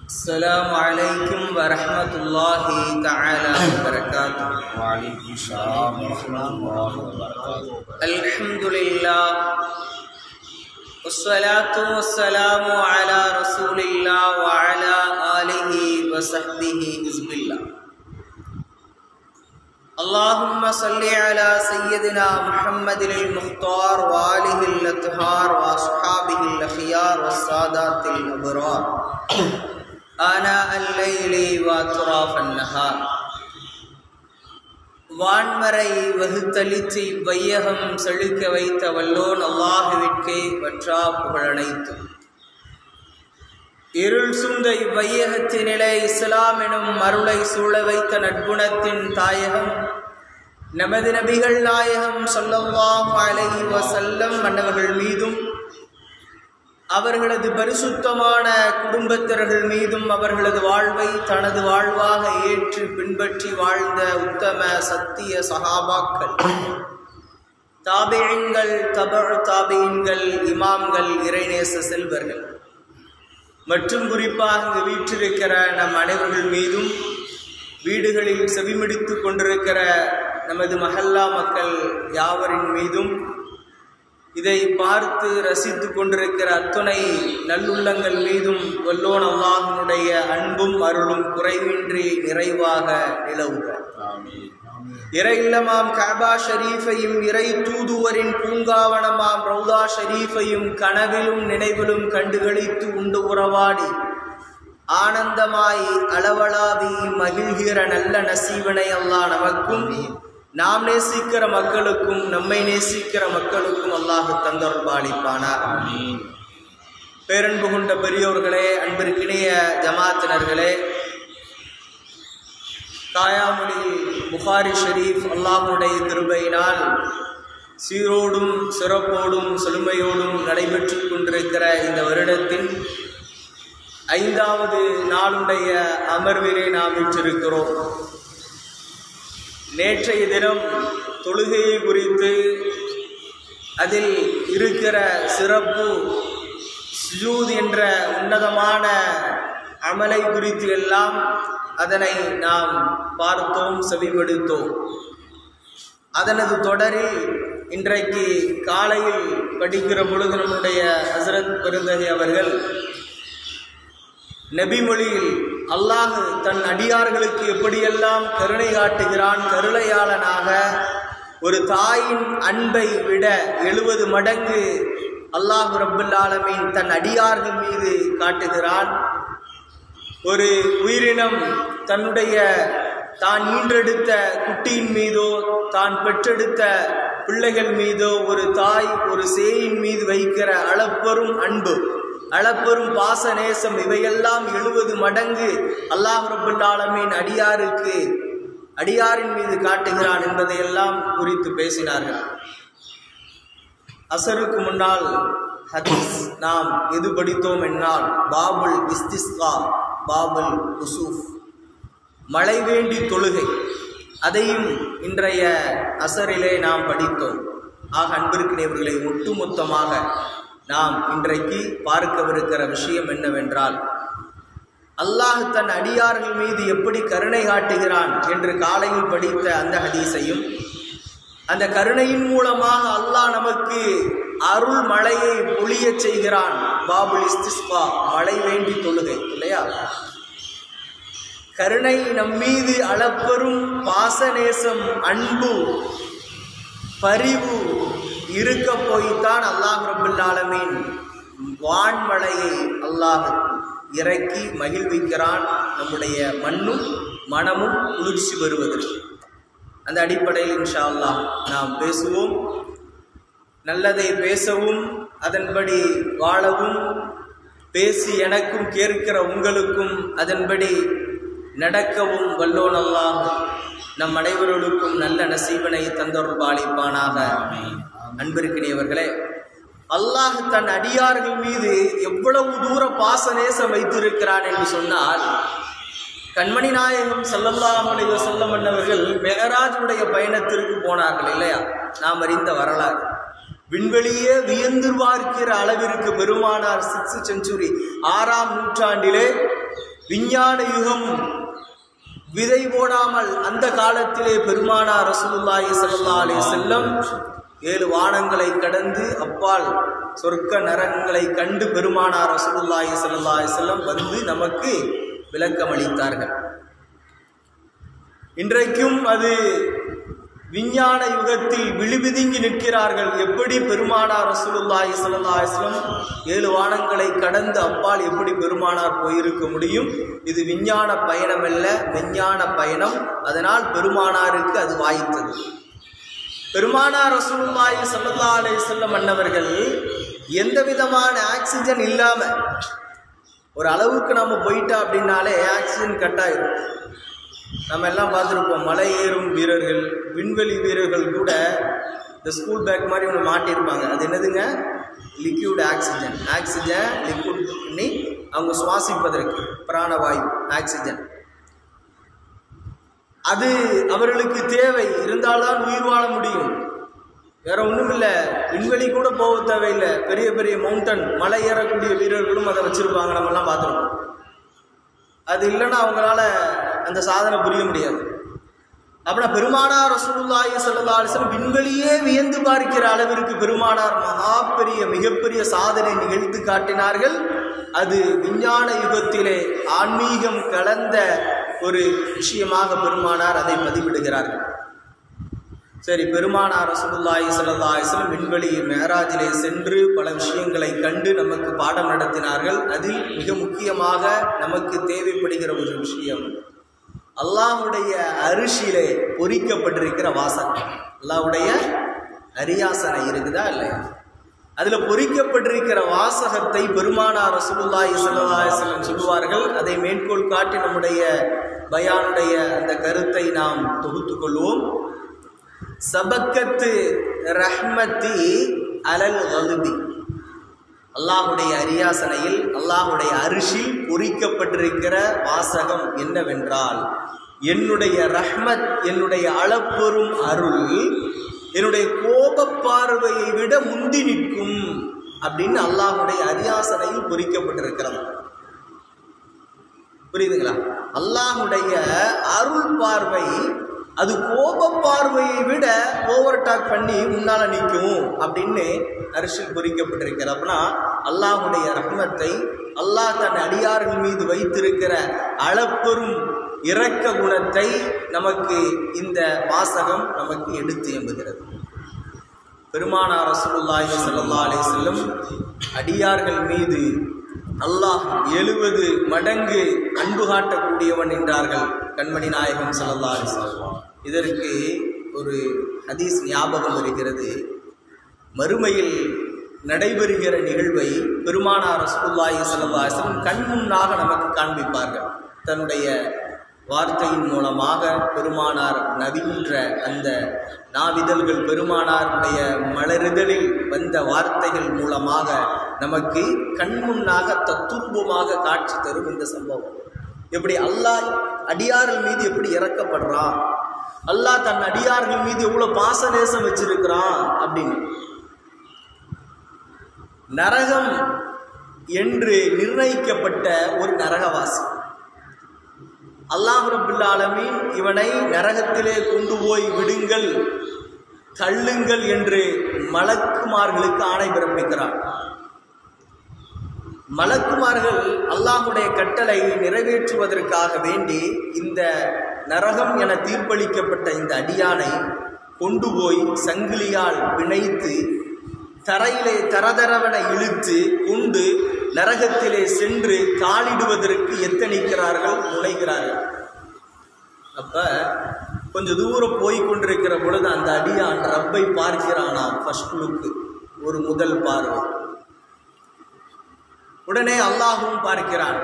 السلام عليكم ورحمة الله تعالى وبركاته وعليكم السلام ورحمة الله وبركاته الحمد لله والصلاة والسلام على رسول الله وعلى آله وصحبه حزب الله اللهم صل على سيدنا محمد المختار وآله الأطهار وأصحابه الأخيار والسادات الأبرار آناء الليل وأطراف النهار வான்மறை வகுத்தளித்து வையகம் செழிக்க வைத்த வல்லோன் அல்லாஹுவிற்கே வற்றா புகழனைத்து இருள் சுந்த இவ்வையகத்தினிலே இஸ்லாம் எனும் அருளை சூழ வைத்த நற்குணத்தின் தாயகம் நமது நபிகள் நாயகம் சொல்லல்லாஹு அலைஹி வஸல்லம் மன்னவர்கள் மீதும் அவர்களது பரிசுத்தமான குடும்பத்தினர்கள் மீதும் அவர்களது வாழ்வை தனது வாழ்வாக ஏற்று பின்பற்றி வாழ்ந்த உத்தம சத்திய சகாபாக்கள் தாபியன்கள் தபழ் தாபியன்கள் இமாம்கள் இறைநேச செல்வர்கள் மற்றும் குறிப்பாக இங்கு வீற்றிருக்கிற நம் அனைவர்கள் மீதும் வீடுகளில் செவிமிடித்து கொண்டிருக்கிற நமது மஹல்லா மக்கள் யாவரின் மீதும் இதை பார்த்து ரசித்து கொண்டிருக்கிற அத்துணை நல்லுள்ளங்கள் மீதும் வல்லோன் அல்லாஹினுடைய அன்பும் அருளும் குறைவின்றி நிறைவாக நிலவுக آمين இறை இல்லமாம் காபா ஷரீஃபையும் இறை தூதுவரின் பூங்காவனமாம் ரவுதா ஷரீஃபையும் கனவிலும் நினைவிலும் கண்டுகளித்து உண்டு உறவாடி ஆனந்தமாய் அளவளாவி மகிழ்கிற நல்ல நசீவனை அல்லாஹ் நமக்கும் நாம் நேசிக்கிற மக்களுக்கும் நம்மை நேசிக்கிற மக்களுக்கும் அல்லாஹ் தந்தருள்பாலிப்பானார் آمين பேரன்பு கொண்ட பெரியோர்களே அன்பிற்கிணைய ஜமாத்தினர்களே காயாமொழி புகாரி ஷரீஃப் அல்லாஹுடைய கிருபையினால் சீரோடும் சிறப்போடும் செழுமையோடும் நடைபெற்று கொண்டிருக்கிற இந்த வருடத்தின் ஐந்தாவது நாளுடைய அமர்விலே நாம் விற்றிருக்கிறோம் நேற்றைய தினம் தொழுகையை குறித்து அதில் இருக்கிற சிறப்பு சுஜூத் என்ற உன்னதமான அமலை குறித்து எல்லாம் அதனை நாம் பார்த்தோம் செவிமடுத்தோம் அதனது தொடரில் இன்றைக்கு காலையில் படிக்கிற பொழுது நம்முடைய ஹசரத் பெருந்தகை அவர்கள் நபிமொழியில் அல்லாஹ் தன் அடியார்களுக்கு எப்படியெல்லாம் கருணை காட்டுகிறான் கருணையாளனாக ஒரு தாயின் அன்பை விட எழுபது மடங்கு அல்லாஹ் ரப்புல் ஆலமீன் தன் அடியார்கள் மீது காட்டுகிறான் ஒரு உயிரினம் தன்னுடைய தான் ஈன்றெடுத்த குட்டியின் மீதோ தான் பெற்றெடுத்த பிள்ளைகள் மீதோ ஒரு தாய் ஒரு சேயின் மீது வைக்கிற அளப்பெரும் அன்பு அளப்பெரும் பாச நேசம் இவையெல்லாம் எழுபது மடங்கு அல்லாஹ் ரபுல் ஆலமீன் அடியாருக்கு அடியாரின் மீது காட்டுகிறான் என்பதையெல்லாம் குறித்து பேசினார்கள் அசருக்கு முன்னால் ஹதீஸ் நாம் எது படித்தோம் என்னால் பாபுல் இஸ்திஸ்கா பாபுல் குசூஃப் மழை வேண்டி தொழுகை அதையும் இன்றைய அசரிலே நாம் படித்தோம் ஆக அன்பிற்கினைவர்களை ஒட்டுமொத்தமாக நாம் இன்றைக்கு பார்க்கவிருக்கிற விஷயம் என்னவென்றால் அல்லாஹ் தன் அடியார்கள் மீது எப்படி கருணை காட்டுகிறான் என்று காலையில் படித்த அந்த ஹதீஸையும் அந்த கருணையின் மூலமாக அல்லாஹ் நமக்கு அருள் மழையை பொழியச் செய்கிறான் பாபுல் இஸ்திஸ்பா மழை வேண்டி தொழுகை இல்லையா கருணை நம்மீது அளப்பெரும் பாசநேசம் அன்பு பரிவு இருக்க போய்த்தான் அல்லாஹ் ரபுல் ஆலமீன் வான்மழையை அல்லாஹ் இறக்கி மகிழ்விக்கிறான் நம்முடைய மண்ணும் மனமும் குளிர்ச்சி வருவதற்கு அந்த அடிப்படையில் இன்ஷா அல்லாஹ் நாம் பேசுவோம் நல்லதை பேசவும் அதன்படி வாழவும் பேசி எனக்கும் கேட்கிற உங்களுக்கும் அதன்படி நடக்கவும் வல்லோன் அல்லாஹ் நம் அனைவர்களுக்கும் நல்ல நசீபனை தந்தொருள் பாலிப்பானாக அன்பிற்கினியவர்களே அல்லாஹ் தன் அடியார்கள் மீது எவ்வளவு தூர பாசநேசம் வைத்திருக்கிறான் என்று சொன்னால் கண்மணி நாயகம் ஸல்லல்லாஹு அலைஹி வஸல்லம் அன்னவர்கள் மெஹராஜுடைய பயணத்திற்கு போனார்கள் இல்லையா நாம் அறிந்த வரலாறு விண்வெளியே வியந்து பார்க்கிற அளவிற்கு பெருமானார் சிக்ஸ் செஞ்சுரி ஆறாம் நூற்றாண்டிலே விஞ்ஞான யுகம் விதை போடாமல் அந்த காலத்திலே பெருமானார் ரசூலுல்லாஹி ஸல்லல்லாஹு அலைஹி செல்லம் ஏழு வானங்களை கடந்து அப்பால் சொர்க்க நரகங்களை கண்டு பெருமானார் ரசூலுல்லாஹி ஸல்லல்லாஹு அலைஹி செல்லம் வந்து நமக்கு விளக்கம் அளித்தார்கள் இன்றைக்கும் அது விஞ்ஞான யுகத்தில் விழிபிதுங்கி நிற்கிறார்கள் எப்படி பெருமானார் ரசூலுல்லாஹி ஸல்லல்லாஹு அலைஹி வஸல்லம் ஏழு வானங்களை கடந்து அப்பால் எப்படி பெருமானார் போயிருக்க முடியும் இது விஞ்ஞான பயணம் அல்ல விஞ்ஞான பயணம் அதனால் பெருமானாருக்கு அது வாய்த்தது பெருமானார் ரசூலுல்லாஹி ஸல்லல்லாஹு அலைஹி வஸல்லம் அன்னவர்கள் எந்த விதமான ஆக்சிஜன் இல்லாம ஒரு அளவுக்கு நம்ம போயிட்டா அப்படின்னாலே ஆக்சிஜன் கட் ஆயிரும் நம்ம எல்லாம் பார்த்துருப்போம் மலை ஏறும் வீரர்கள் விண்வெளி வீரர்கள் கூட இந்த ஸ்கூல் பேக் மாதிரி ஒன்று மாட்டியிருப்பாங்க அது என்னதுங்க லிக்யூட் ஆக்சிஜன் ஆக்சிஜன் லிக்விட் பண்ணி அவங்க சுவாசிப்பதற்கு பிராணவாயு ஆக்சிஜன் அது அவர்களுக்கு தேவை இருந்தால்தான் உயிர் வாழ முடியும் வேற ஒன்றும் இல்லை விண்வெளி கூட போக தேவையில்லை பெரிய பெரிய மவுண்டன் மலை ஏறக்கூடிய வீரர்களும் அதை வச்சிருப்பாங்க நம்மலாம் பார்த்துருக்கோம் அது இல்லைன்னா அவங்களால அந்த சாதனை புரிய முடியாது அப்படின்னா பெருமானார் ரசூலுல்லாஹி ஸல்லல்லாஹு அலைஹி வஸல்லம் விண்வெளியே வியந்து பார்க்கிற அளவிற்கு பெருமானார் மகா பெரிய மிகப்பெரிய சாதனை நிகழ்த்து காட்டினார்கள் அது விஞ்ஞான யுகத்திலே ஆன்மீகம் கலந்த ஒரு விஷயமாக பெருமானார் அதை பதிவிடுகிறார்கள் சரி பெருமானார் ரசூலுல்லாஹி ஸல்லல்லாஹு அலைஹி வஸல்லம் விண்வெளி மேராஜிலே சென்று பல விஷயங்களை கண்டு நமக்கு பாடம் நடத்தினார்கள் அதில் மிக முக்கியமாக நமக்கு தேவைப்படுகிற ஒரு விஷயம் அல்லாஹ்வுடைய அரிசியிலே பொறிக்கப்பட்டிருக்கிற வாசகம் அல்லாஹ்வுடைய அரியாசனை இருக்குதா இல்லையா அதில் பொறிக்கப்பட்டிருக்கிற வாசகத்தை பெருமானார் ரசூலுல்லாஹி ஸல்லல்லாஹு அலைஹி வஸல்லம் சொல்லுவார்கள் அதை மேற்கோள் காட்டி நம்முடைய பயானுடைய அந்த கருத்தை நாம் தொகுத்துக் கொள்வோம் சபக்கத்து ரஹ்மத்தி அலல் கலுபி அல்லாஹுடைய அரியாசனையில் அல்லாஹுடைய அரிசில் பொறிக்கப்பட்டிருக்கிற வாசகம் என்னவென்றால் என்னுடைய ரஹ்மத் என்னுடைய அளப்பெரும் அருள் என்னுடைய கோபப் பார்வையை விட முந்தி நிற்கும் அப்படின்னு அல்லாஹுடைய அரியாசனையில் பொறிக்கப்பட்டிருக்கிறது புரியுதுங்களா அல்லாஹுடைய அருள் பார்வை அது கோப பார்வையை விட ஓவர் டாக் பண்ணி முன்னால நிற்கும் அப்படின்னு அரிசில் பொறிக்கப்பட்டிருக்கிறது அப்படின்னா அல்லாஹுடைய ரஹ்மத்தை அல்லாஹ் தன் அடியார்கள் மீது வைத்திருக்கிற அளப்பெரும் இரக்க குணத்தை நமக்கு இந்த வாசகம் நமக்கு எடுத்து எம்புகிறது பெருமானார் ரசூலுல்லாஹி ஸல்லல்லாஹு அலைஹி வஸல்லம் அடியார்கள் மீது அல்லாஹ் எழுபது மடங்கு அன்பு காட்டக்கூடியவன் என்றார்கள் கண்மணி நாயகம் ஸல்லல்லாஹு அலைஹி வஸல்லம் இதற்கு ஒரு ஹதீஸ் ஞாபகம் வருகிறது மறுமையில் நடைபெறுகிற நிகழ்வை பெருமானார் ரசூலுல்லாஹி ஸல்லல்லாஹு அலைஹி வஸல்லம் கண் முன்னாக நமக்கு காண்பிப்பார்கள் தன்னுடைய வார்த்தையின் மூலமாக பெருமானார் நவின்ற அந்த நாவிதழ்கள் பெருமானாருடைய மலருதலில் வந்த வார்த்தைகள் மூலமாக நமக்கு கண்முன்னாக தத்துவமாக காட்சி தரும் இந்த சம்பவம் எப்படி அல்லாஹ் அடியார்கள் மீது எப்படி இறக்கப்படுறான் அல்லாஹ் தன் அடியார்கள் மீது எவ்வளோ பாசநேசம் வச்சிருக்கிறான் அப்படின்னு நரகம் என்று நிர்ணயிக்கப்பட்ட ஒரு நரகவாசி அல்லாஹ் ரபுல் ஆலமீன் இவனை நரகத்திலே கொண்டு போய் விடுங்கள் தள்ளுங்கள் என்று மலக்குமார்களுக்கு ஆணை பிறப்பிக்கிறார் மலக்குமார்கள் அல்லாஹுடைய கட்டளை நிறைவேற்றுவதற்காக வேண்டி இந்த நரகம் என தீர்ப்பளிக்கப்பட்ட இந்த அடியானை கொண்டு போய் சங்கிலியால் பிணைத்து தரையிலே தரதரவன இழுத்து கொண்டு நரகத்திலே சென்று காலிடுவதற்கு எத்தனிக்கிறார்கள் முனைகிறார்கள் அப்ப கொஞ்ச தூரம் போய் கொண்டிருக்கிற பொழுது அந்த அடியான் ரப்பை பார்க்கிறானாம் ஃபர்ஸ்ட் லுக்கு ஒரு முதல் பார்வை உடனே அல்லாஹும் பார்க்கிறான்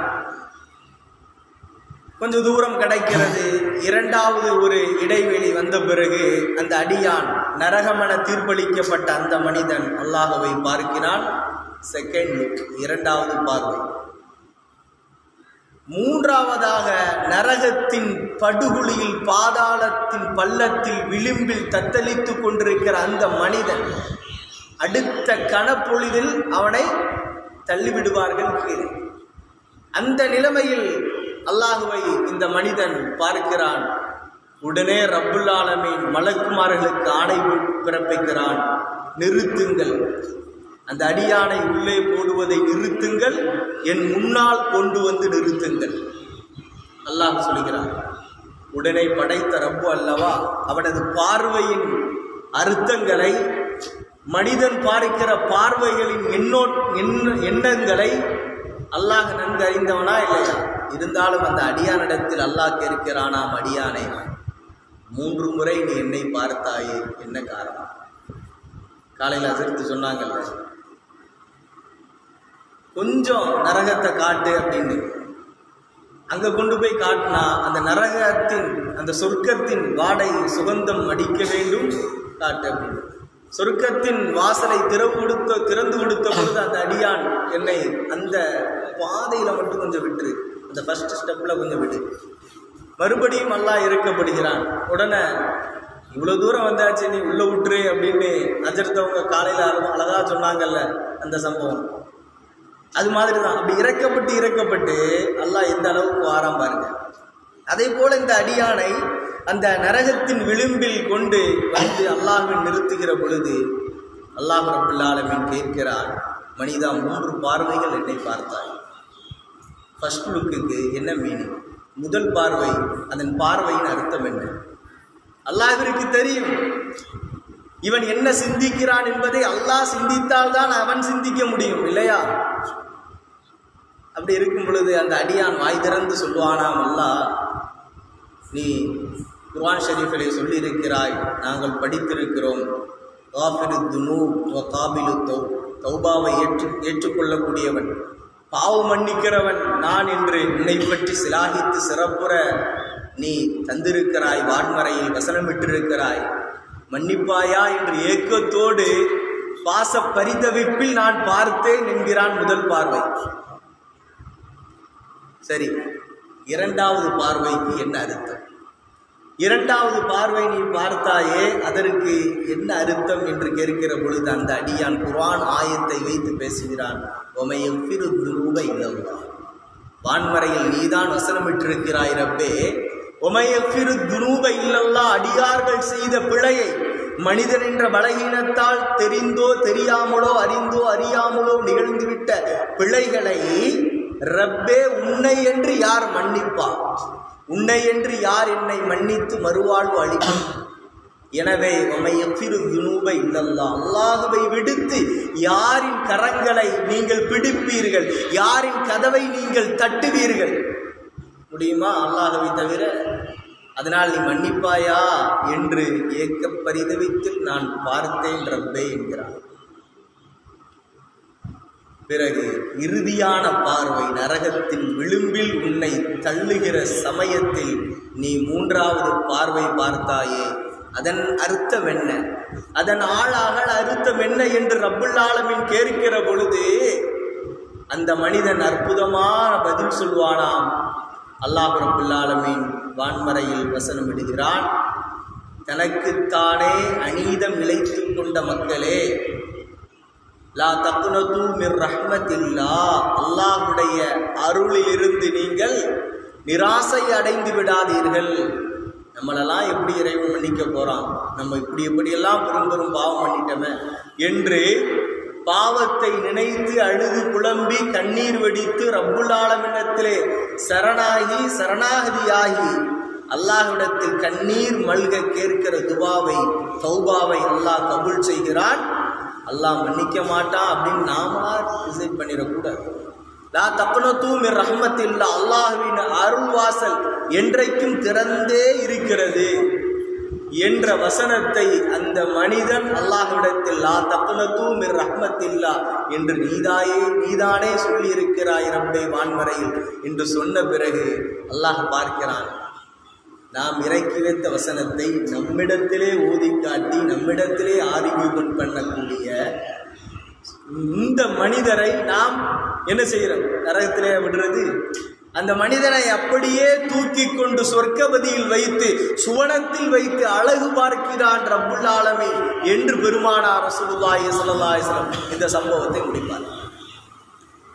கொஞ்ச தூரம் கிடைக்கிறது இரண்டாவது ஒரு இடைவெளி வந்த பிறகு அந்த அடியான் நரகமென தீர்ப்பளிக்கப்பட்ட அந்த மனிதன் அல்லாஹுவை பார்க்கிறான் செகண்ட் லுக் இரண்டாவது பார்வை மூன்றாவதாக நரகத்தின் படுகுழியில் பாதாளத்தின் பள்ளத்தில் விளிம்பில் தத்தளித்துக் கொண்டிருக்கிற அந்த மனிதன் அடுத்த கணப்பொழுதில் அவனை தள்ளிவிடுவார்கள் கீழே அந்த நிலைமையில் அல்லாஹுவை இந்த மனிதன் பார்க்கிறான் உடனே ரப்புல் ஆலமீன் மலக்குமார்களுக்கு ஆணை பிறப்பிக்கிறான் நிறுத்துங்கள் அந்த அடியானை உள்ளே போடுவதை நிறுத்துங்கள் என் முன்னால் கொண்டு வந்து நிறுத்துங்கள் அல்லாஹ் சொல்கிறான் உடனே படைத்த ரப்பு அல்லவா அவனது பார்வையின் அர்த்தங்களை மனிதன் பார்க்கிற பார்வைகளின் எண்ணோ எண்ண எண்ணங்களை அல்லாஹ் நன்கு அறிந்தவனா இல்லையா இருந்தாலும் அந்த அடியானிடத்தில் அல்லாஹ் கேட்கிறானாம் அடியானை மூன்று முறை நீ என்னை பார்த்தாயே என்ன காரணம் காலையில் அசர்த்து சொன்னாங்கல்ல கொஞ்சம் நரகத்தை காட்டு அப்படின்னு அங்க கொண்டு போய் காட்டினா அந்த நரகத்தின் அந்த சொர்க்கத்தின் வாடை சுகந்தம் அடிக்க வேண்டும் காட்டு அப்படின்னு சொர்க்கத்தின் வாசலை திறவு கொடுத்த திறந்து கொடுத்த பொழுது அந்த அடியான் என்னை அந்த பாதையில மட்டும் கொஞ்சம் விட்டுரு அந்த ஃபர்ஸ்ட் ஸ்டெப்ல கொஞ்சம் விடு மறுபடியும் அல்லாஹ் இறக்கப்படுகிறான் உடனே இவ்வளோ தூரம் வந்தாச்சு நீ உள்ள விட்டுரு அப்படின்னு நஜர்த்தவங்க காலையில் அழகா சொன்னாங்கல்ல அந்த சம்பவம் அது மாதிரி தான் அப்படி இறக்கப்பட்டு இறக்கப்பட்டு அல்லாஹ் எந்த அளவுக்கு வாராம் பாருங்க அதே போல இந்த அடியானை அந்த நரகத்தின் விளிம்பில் கொண்டு வந்து அல்லாஹ்வின் நிறுத்துகிற பொழுது அல்லாஹ் ரபுல் ஆலமீன் கேட்கிறார் மனிதா மூன்று பார்வைகள் என்னை பார்த்தாய் ஃபர்ஸ்ட் லுக்குக்கு என்ன மீனிங் முதல் பார்வை அதன் பார்வையின் அர்த்தம் என்ன அல்லாஹ்விற்கு தெரியும் இவன் என்ன சிந்திக்கிறான் என்பதை அல்லாஹ் சிந்தித்தால் தான் அவன் சிந்திக்க முடியும் இல்லையா அப்படி இருக்கும் பொழுது அந்த அடியான் வாய் திறந்து சொல்வானாம் அல்லாஹ் நீ குர்ஆன் ஷரீஃபிலே சொல்லியிருக்கிறாய் நாங்கள் படித்திருக்கிறோம் காபிரு துனூ வ காபிலு தௌ தௌபாவை ஏற்று ஏற்றுக்கொள்ளக்கூடியவன் பாவம் மன்னிக்கிறவன் நான் என்று உன்னை பற்றி சிலாகித்து சிறப்புற நீ தந்திருக்கிறாய் வான்மறையில் வசனமிட்டிருக்கிறாய் மன்னிப்பாயா என்று ஏக்கத்தோடு பாச பரிதவிப்பில் நான் பார்த்தேன் என்கிறான் முதல் பார்வை சரி இரண்டாவது பார்வைக்கு என்ன அர்த்தம் இரண்டாவது பார்வை நீ பார்த்தாயே அதற்கு என்ன அர்த்தம் என்று கேட்கிற பொழுது அந்த அடியான் குர்ஆன் ஆயத்தை வைத்து பேசுகிறான் உமையும் திருதுருவ இல்லவா வான்மறையில் நீதான் வசனமிட்டிருக்கிறாய் ரப்பே உமையப்பிரு துனூப இல்லல்லா அடியார்கள் செய்த பிழையை மனிதன் என்ற பலகீனத்தால் தெரிந்தோ தெரியாமலோ அறிந்தோ அறியாமலோ நிகழ்ந்துவிட்ட பிழைகளை ரப்பே உன்னை என்று யார் மன்னிப்பார் உன்னை என்று யார் என்னை மன்னித்து மறுவாழ்வு அளிக்கும் எனவே உமையப்பிரு துனூப இல்லல்லா அல்லாஹுவை விடுத்து யாரின் கரங்களை நீங்கள் பிடிப்பீர்கள் யாரின் கதவை நீங்கள் தட்டுவீர்கள் முடியுமா அல்லாஹவை தவிர அதனால் நீ மன்னிப்பாயா என்று ஏக்க பரிதவித்து நான் பார்த்தேன் ரப்பே என்கிறான் பிறகு இறுதியான பார்வை நரகத்தின் விளிம்பில் உன்னை தள்ளுகிற சமயத்தில் நீ மூன்றாவது பார்வை பார்த்தாயே அதன் அர்த்தம் என்ன அதன் ஆளாக அர்த்தம் என்ன என்று ரப்புல் ஆலமீன் கேட்கிற பொழுது அந்த மனிதன் அற்புதமான பதில் சொல்வானாம் அல்லாஹ் ரப்புல் ஆலமீன் வான்மறையில் வசனம் இடுகிறான் தனக்குத்தானே அநீதம் இழைத்து கொண்ட மக்களே லா தக்குனது மிர் ரஹ்மத்தில்லா அல்லாஹுடைய அருளிலிருந்து நீங்கள் நிராசை அடைந்து விடாதீர்கள் நம்மளெல்லாம் எப்படி இறைவன் மன்னிக்க போறான் நம்ம இப்படி எப்படியெல்லாம் பெரும் பெரும் பாவம் பண்ணிட்டோமே என்று பாவத்தை நினைத்து அழுது புலம்பி கண்ணீர் வெடித்து ரப்புல் ஆலமினத்திலே சரணாகி சரணாகதியாகி அல்லாஹ்விடத்தில் கண்ணீர் மல்க கேட்கிற துபாவை தௌபாவை அல்லாஹ் கபூல் செய்கிறான் அல்லாஹ் மன்னிக்க மாட்டான் அப்படின்னு நாமளா டிசைட் பண்ணிடக்கூடாது லா தப்பனத்தூ மிர் ரஹ்மத்தில்லா அல்லாஹ்வின் அருள் வாசல் என்றைக்கும் திறந்தே இருக்கிறது என்ற வசனத்தை அந்த மனிதன் அல்லாஹ்விடத்தில் லா தப்பனத்தூ மிர் ரஹ்மத்தில்லா என்று நீதாயே நீதானே சொல்லி இருக்கிறாய் ரப்பே வான்மறையில் என்று சொன்ன பிறகு அல்லாஹ் பார்க்கிறான் நாம் இறக்கி வைத்த வசனத்தை நம்மிடத்திலே ஓதி காட்டி நம்மிடத்திலே ஆர்கியூமெண்ட் பண்ணக்கூடிய இந்த மனிதரை நாம் என்ன செய்கிறோம் நரகத்திலே விடுறது அந்த மனிதனை அப்படியே தூக்கி கொண்டு சொர்க்கபதியில் வைத்து சுவனத்தில் வைத்து அழகு பார்க்கிறான் ரப்புல் ஆலமி என்று பெருமானார் ரசூலுல்லாஹி ஸல்லல்லாஹு அலைஹி வஸல்லம் இந்த சம்பவத்தை முடிப்பார்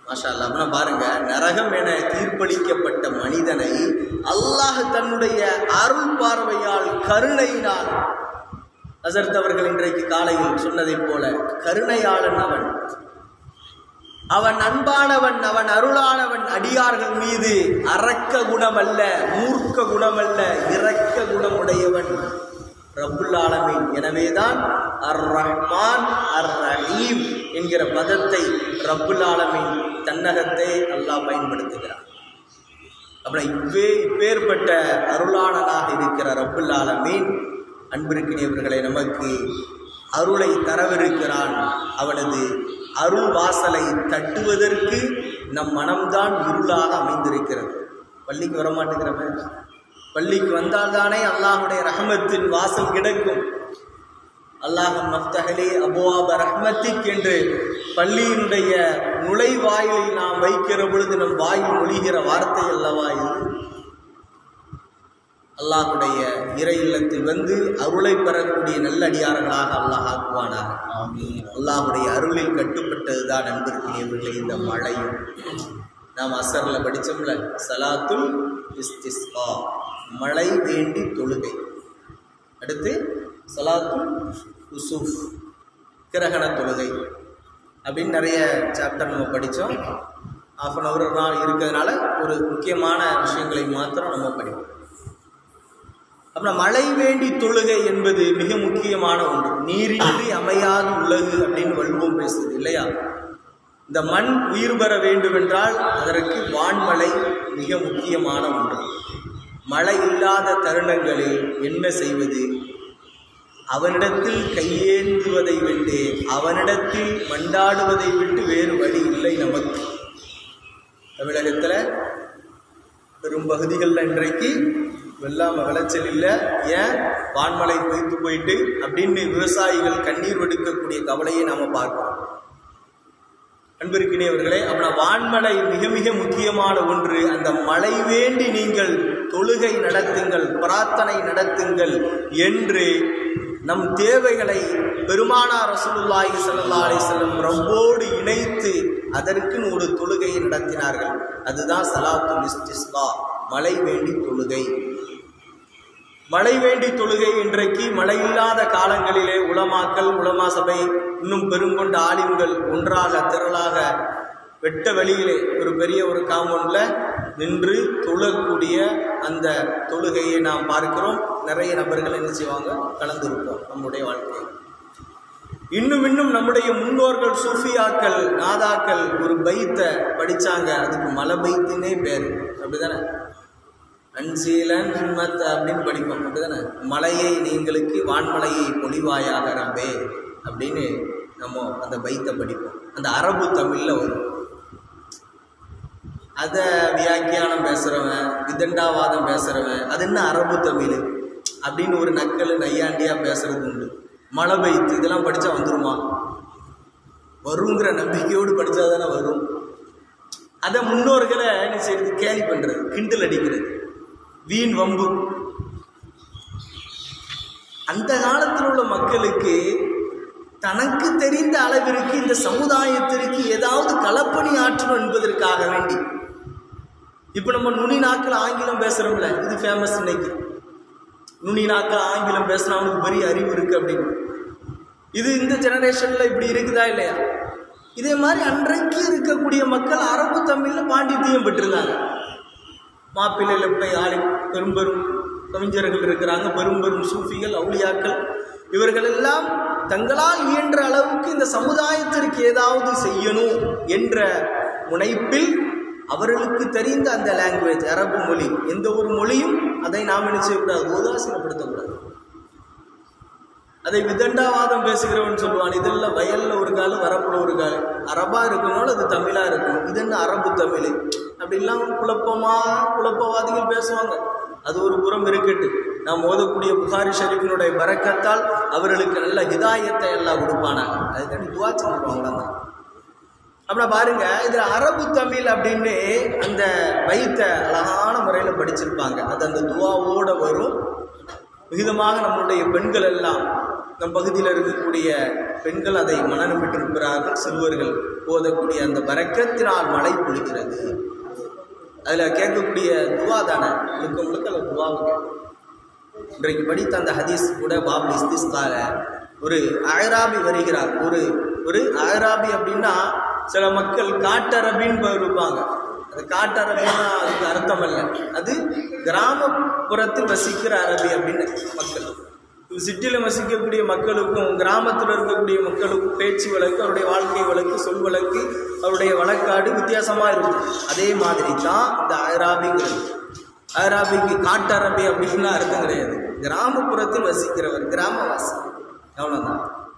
மாஷா அல்லாஹ் அப்படின்னா பாருங்க நரகம் என தீர்ப்பளிக்கப்பட்ட மனிதனை அல்லாஹ் தன்னுடைய அருள் பார்வையால் கருணையினால் அசர்த் அவர்கள் இன்றைக்கு காலையில் சொன்னதைப் போல கருணையாளன் அவன் அவன் அன்பானவன் அவன் அருளானவன் அடியார்கள் மீது அரக்க குணமல்ல மூர்க்க குணமல்ல இரக்க குணமுடையவன் ரப்புல் ஆலமீன் எனவேதான் அர் ரஹ்மான் அர் ரஹீம் என்கிற பதத்தை ரப்புல் ஆலமீன் தன்னகத்தை அல்லாஹ் பயன்படுத்துகிறார் அப்புறம் இவ்வே இப்பேற்பட்ட அருளாளனாக இருக்கிற ரப்புல் ஆலமீன் அன்பிற்கினியவர்களை நமக்கு அருளை தரவிருக்கிறான் அவனது அருள் வாசலை தட்டுவதற்கு நம் மனம்தான் இருளாக அமைந்திருக்கிறது பள்ளிக்கு வரமாட்டேங்கிறவன் பள்ளிக்கு வந்தால்தானே அல்லாஹுடைய ரஹமத்தின் வாசல் கிடைக்கும் அல்லாஹ் மஃப்தஹலே அபுவாப ரஹ்மத்திக் என்று பள்ளியினுடைய நுழைவாயிலில் நாம் வைக்கிற பொழுது நம் வாயில் மொழிகிற வார்த்தை அல்லவா இது அல்லாஹுடைய இறை இல்லத்தில் வந்து அருளை பெறக்கூடிய நல்லடியார்களாக அல்லாஹ் ஆக்குவானாக ஆமீன் அல்லாஹுடைய அருளில் கட்டுப்பட்டது தான் நண்பர்களே இந்த மழையும் நாம் அசர்ல படிச்சோம்ல சலாத்துல் இஸ்திஸ்கா மழை வேண்டி தொழுகை அடுத்து சலாத்துல் உசூஃப் கிரகண தொழுகை அப்படின்னு நிறைய சாப்டர் நம்ம படித்தோம் ஆஃப் அன் ஹவர் நாள் இருக்கிறதுனால ஒரு முக்கியமான விஷயங்களை மாத்திரம் நம்ம படிப்போம் அப்புறம் மழை வேண்டி தொழுகை என்பது மிக முக்கியமான ஒன்று நீரின்றி அமையாது உலகு அப்படின்னு வள்ளுவம் பேசுது இல்லையா இந்த மண் உயிர் பெற வேண்டுமென்றால் அதற்கு வான்மழை மிக முக்கியமான ஒன்று மழை இல்லாத தருணங்களில் என்ன செய்வது அவனிடத்தில் கையேந்துவதை விட்டு அவனிடத்தில் மண்டாடுவதை விட்டு வேறு வழி இல்லை நமக்கு தமிழகத்தில் பெரும் பகுதிகளில் இன்றைக்கு வெள்ளாம விளைச்சல் இல்லை ஏன் வான்மலை பொய்த்து போயிட்டு அப்படின்னு விவசாயிகள் கண்ணீர் வெடுக்கக்கூடிய கவலையை நாம பார்க்கிறோம் அன்பிற்கினியவர்களே அப்புறம் வான்மலை மிக மிக முக்கியமான ஒன்று அந்த மழை வேண்டி நீங்கள் தொழுகை நடத்துங்கள் பிரார்த்தனை நடத்துங்கள் என்று நம் தேவைகளை பெருமானார் ரசூலுல்லாஹி ஸல்லல்லாஹு அலைஹி வஸல்லம் ரப்போடு இணைத்து அதற்குன்னு ஒரு தொழுகையை நடத்தினார்கள் அதுதான் சலாத்துல் இஸ்திஸ்கா மழை வேண்டி தொழுகை மழை வேண்டி தொழுகை இன்றைக்கு மழை இல்லாத காலங்களிலே உலமாக்கல் உலமா சபை இன்னும் பெருங்கொண்ட ஆலிம்கள் ஒன்றாக திரளாக வெட்ட வெளியிலே ஒரு பெரிய ஒரு காம்பவுண்ட்ல நின்று தொழக்கூடிய அந்த தொழுகையை நாம் பார்க்கிறோம் நிறைய நபர்கள் என்ன செய்வாங்க கலந்திருப்போம் நம்முடைய வாழ்க்கையில் இன்னும் இன்னும் நம்முடைய முன்னோர்கள் சூஃபியாக்கள் நாதாக்கள் ஒரு பைத்தை படிச்சாங்க அதுக்கு மலை பைத்துன்னே பேர் அப்படிதானே அன்சீலன் மத்த அப்படின்னு படிப்போம் அப்படிதானே மலையை நீங்களுக்கு வான்மலையை பொழிவாயாக ரப்பே அப்படின்னு நம்ம அந்த பைத்தை படிப்போம் அந்த அரபு தமிழில் வரும் அதை வியாக்கியானம் பேசுகிறவன் விதண்டாவாதம் பேசுகிறவன் அது என்ன அரபு தமிழ் அப்படின்னு ஒரு நக்கல் நையாண்டியாக பேசுறது உண்டு மழை பெய்த்து இதெல்லாம் படித்தா வந்துருமா வருங்கிற நம்பிக்கையோடு படித்தா தானே வரும் அதை முன்னோர்களை என்ன செய்யறது கேலி பண்ணுறது கிண்டல் அடிக்கிறது வீண் வம்பு அந்த காலத்தில் உள்ள மக்களுக்கு தனக்கு தெரிந்த அளவிற்கு இந்த சமுதாயத்திற்கு ஏதாவது களப்பணி ஆற்றணும் என்பதற்காக வேண்டி இப்போ நம்ம நுனி நாக்கில் ஆங்கிலம் பேசுகிறோம்ல இது ஃபேமஸ் இன்னைக்கு நுனி நாக்கில் ஆங்கிலம் பேசுனா அவனுக்கு பெரிய அறிவு இருக்கு அப்படின்னு இது இந்த ஜெனரேஷனில் இப்படி இருக்குதா இல்லையா இதே மாதிரி அன்றைக்கு இருக்கக்கூடிய மக்கள் அரபு தமிழில் பாண்டித்தியம் பெற்றிருந்தாங்க மாப்பிள்ளை லெப்பை ஆளி பெரும் பெரும் கவிஞர்கள் இருக்கிறாங்க பெரும் பெரும் சூஃபிகள் அவுளியாக்கள் இவர்கள் எல்லாம் தங்களால் இயன்ற அளவுக்கு இந்த சமுதாயத்திற்கு ஏதாவது செய்யணும் என்ற முனைப்பில் அவர்களுக்கு தெரிந்த அந்த லாங்குவேஜ் அரபு மொழி எந்த ஒரு மொழியும் அதை நாம் என்ன செய்யக்கூடாது உதாசீனப்படுத்தக்கூடாது அதை விதண்டாவாதம் பேசுகிறவன் சொல்லுவான் இதெல்லாம் வயல்ல ஒரு கால் வரப்புல ஒரு கால் அரபா இருக்கணும் அது தமிழா இருக்கணும் இது என்ன அரபு தமிழ் அப்படிலாம் குழப்பமா குழப்பவாதிகள் பேசுவாங்க அது ஒரு புறம் இருக்கட்டு நாம் ஓதக்கூடிய புகாரி ஷரீஃபினுடைய பரக்கத்தால் அவர்களுக்கு நல்ல ஹிதாயத்தை எல்லாம் கொடுப்பானாங்க அதுக்காண்டி துவா செஞ்சுருவாங்களாங்க அப்புறம் பாருங்க இதுல அரபு தமிழ் அப்படின்னு அந்த வைத்த அழகான முறையில் படிச்சிருப்பாங்க அது அந்த துவாவோட வரும் விகிதமாக நம்மளுடைய பெண்கள் எல்லாம் நம் பகுதியில் இருக்கக்கூடிய பெண்கள் அதை மனநம் பெற்றிருக்கிறார்கள் சிறுவர்கள் ஓதக்கூடிய அந்த பறக்கத்தினால் மழை பொழிக்கிறது அதில் கேட்கக்கூடிய துவா தானே முழுக்க முழுக்க அந்த துவாவுக்கு இன்றைக்கு படித்த அந்த ஹதீஸ் கூட பாபுல் இஸ்திஸ்கால ஒரு அயராபி வருகிறார் ஒரு ஒரு அயராபி அப்படின்னா சில மக்கள் காட்டரபின்னு இருப்பாங்க அது காட்டரபின்னா அதுக்கு அர்த்தம் அல்ல அது கிராமப்புறத்தில் வசிக்கிற அரபி அப்படின்னு மக்கள் சிட்டியில் வசிக்கக்கூடிய மக்களுக்கும் கிராமத்தில் இருக்கக்கூடிய மக்களுக்கும் பேச்சு வழக்கு அவருடைய வாழ்க்கை வழக்கு சொல் வழக்கு அவருடைய வழக்காடு வித்தியாசமாக இருக்கும் அதே மாதிரி தான் இந்த அயராபிங்கிறது அயராபிக்கு காட்டரபி அப்படின்னா அர்த்தம் கிடையாது கிராமப்புறத்தில் வசிக்கிறவர் கிராமவாசி அவ்வளோதான்